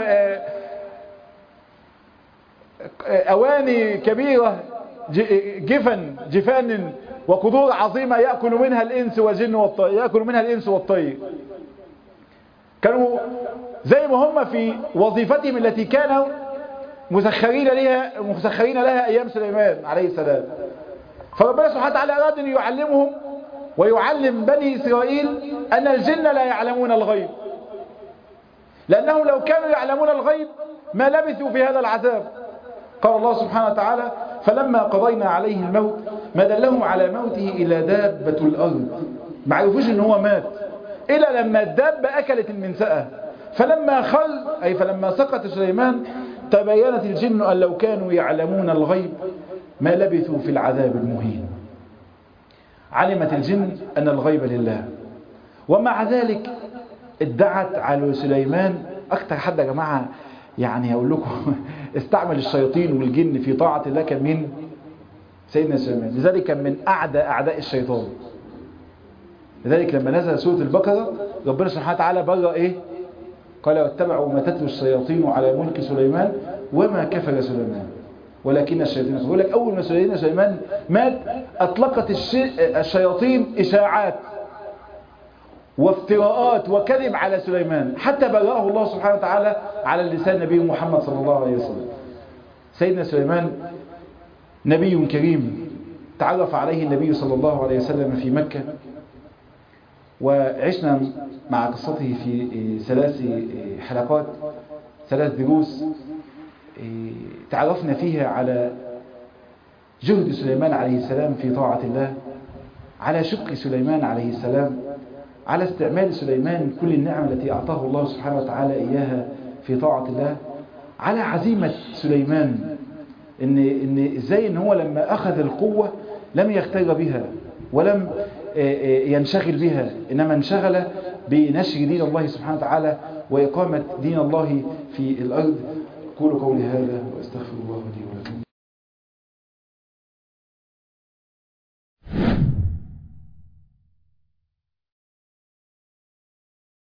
أواني كبيرة جفن جفان وقدور عظيمة يأكل منها الإنس والجن والطير يأكل منها الإنس والطير كانوا زي ما هم في وظيفتهم التي كانوا مسخرين لها مسخرين لها أيام سليمان عليه السلام فربنا سبحانه وتعالى أراد أن يعلمهم ويعلم بني إسرائيل أن الجن لا يعلمون الغيب لأنهم لو كانوا يعلمون الغيب ما لبثوا في هذا العذاب قال الله سبحانه وتعالى فلما قضينا عليه الموت ما دلهم على موته إلا دابة الأرض ما عرفوش ان هو مات إلى لما الدابة أكلت المنسأة فلما خل أي فلما سقط سليمان تبينت الجن أن لو كانوا يعلمون الغيب ما لبثوا في العذاب المهين علمت الجن أن الغيب لله ومع ذلك ادعت على سليمان أكتر حد يا جماعة يعني هقول لكم استعمل الشياطين والجن في طاعة الله كان مين سيدنا سليمان لذلك كان من أعدى أعداء الشيطان لذلك لما نزل سورة البقرة ربنا سبحانه وتعالى برأ إيه قال واتبعوا ما تتلو الشياطين على ملك سليمان وما كفر سليمان ولكن الشياطين يقول لك أول ما سيدنا سليمان مات أطلقت الشياطين إشاعات وافتراءات وكذب على سليمان حتى برأه الله سبحانه وتعالى على لسان نبي محمد صلى الله عليه وسلم سيدنا سليمان نبي كريم تعرف عليه النبي صلى الله عليه وسلم في مكة وعشنا مع قصته في ثلاث حلقات ثلاث دروس تعرفنا فيها على جهد سليمان عليه السلام في طاعة الله على شكر سليمان عليه السلام على استعمال سليمان كل النعم التي أعطاه الله سبحانه وتعالى إياها في طاعة الله على عزيمة سليمان إن, إن إزاي إن هو لما أخذ القوة لم يغتر بها ولم ينشغل بها إنما انشغل بنشر دين الله سبحانه وتعالى وإقامة دين الله في الأرض قولوا قولي هذا وأستغفر الله لي ولكم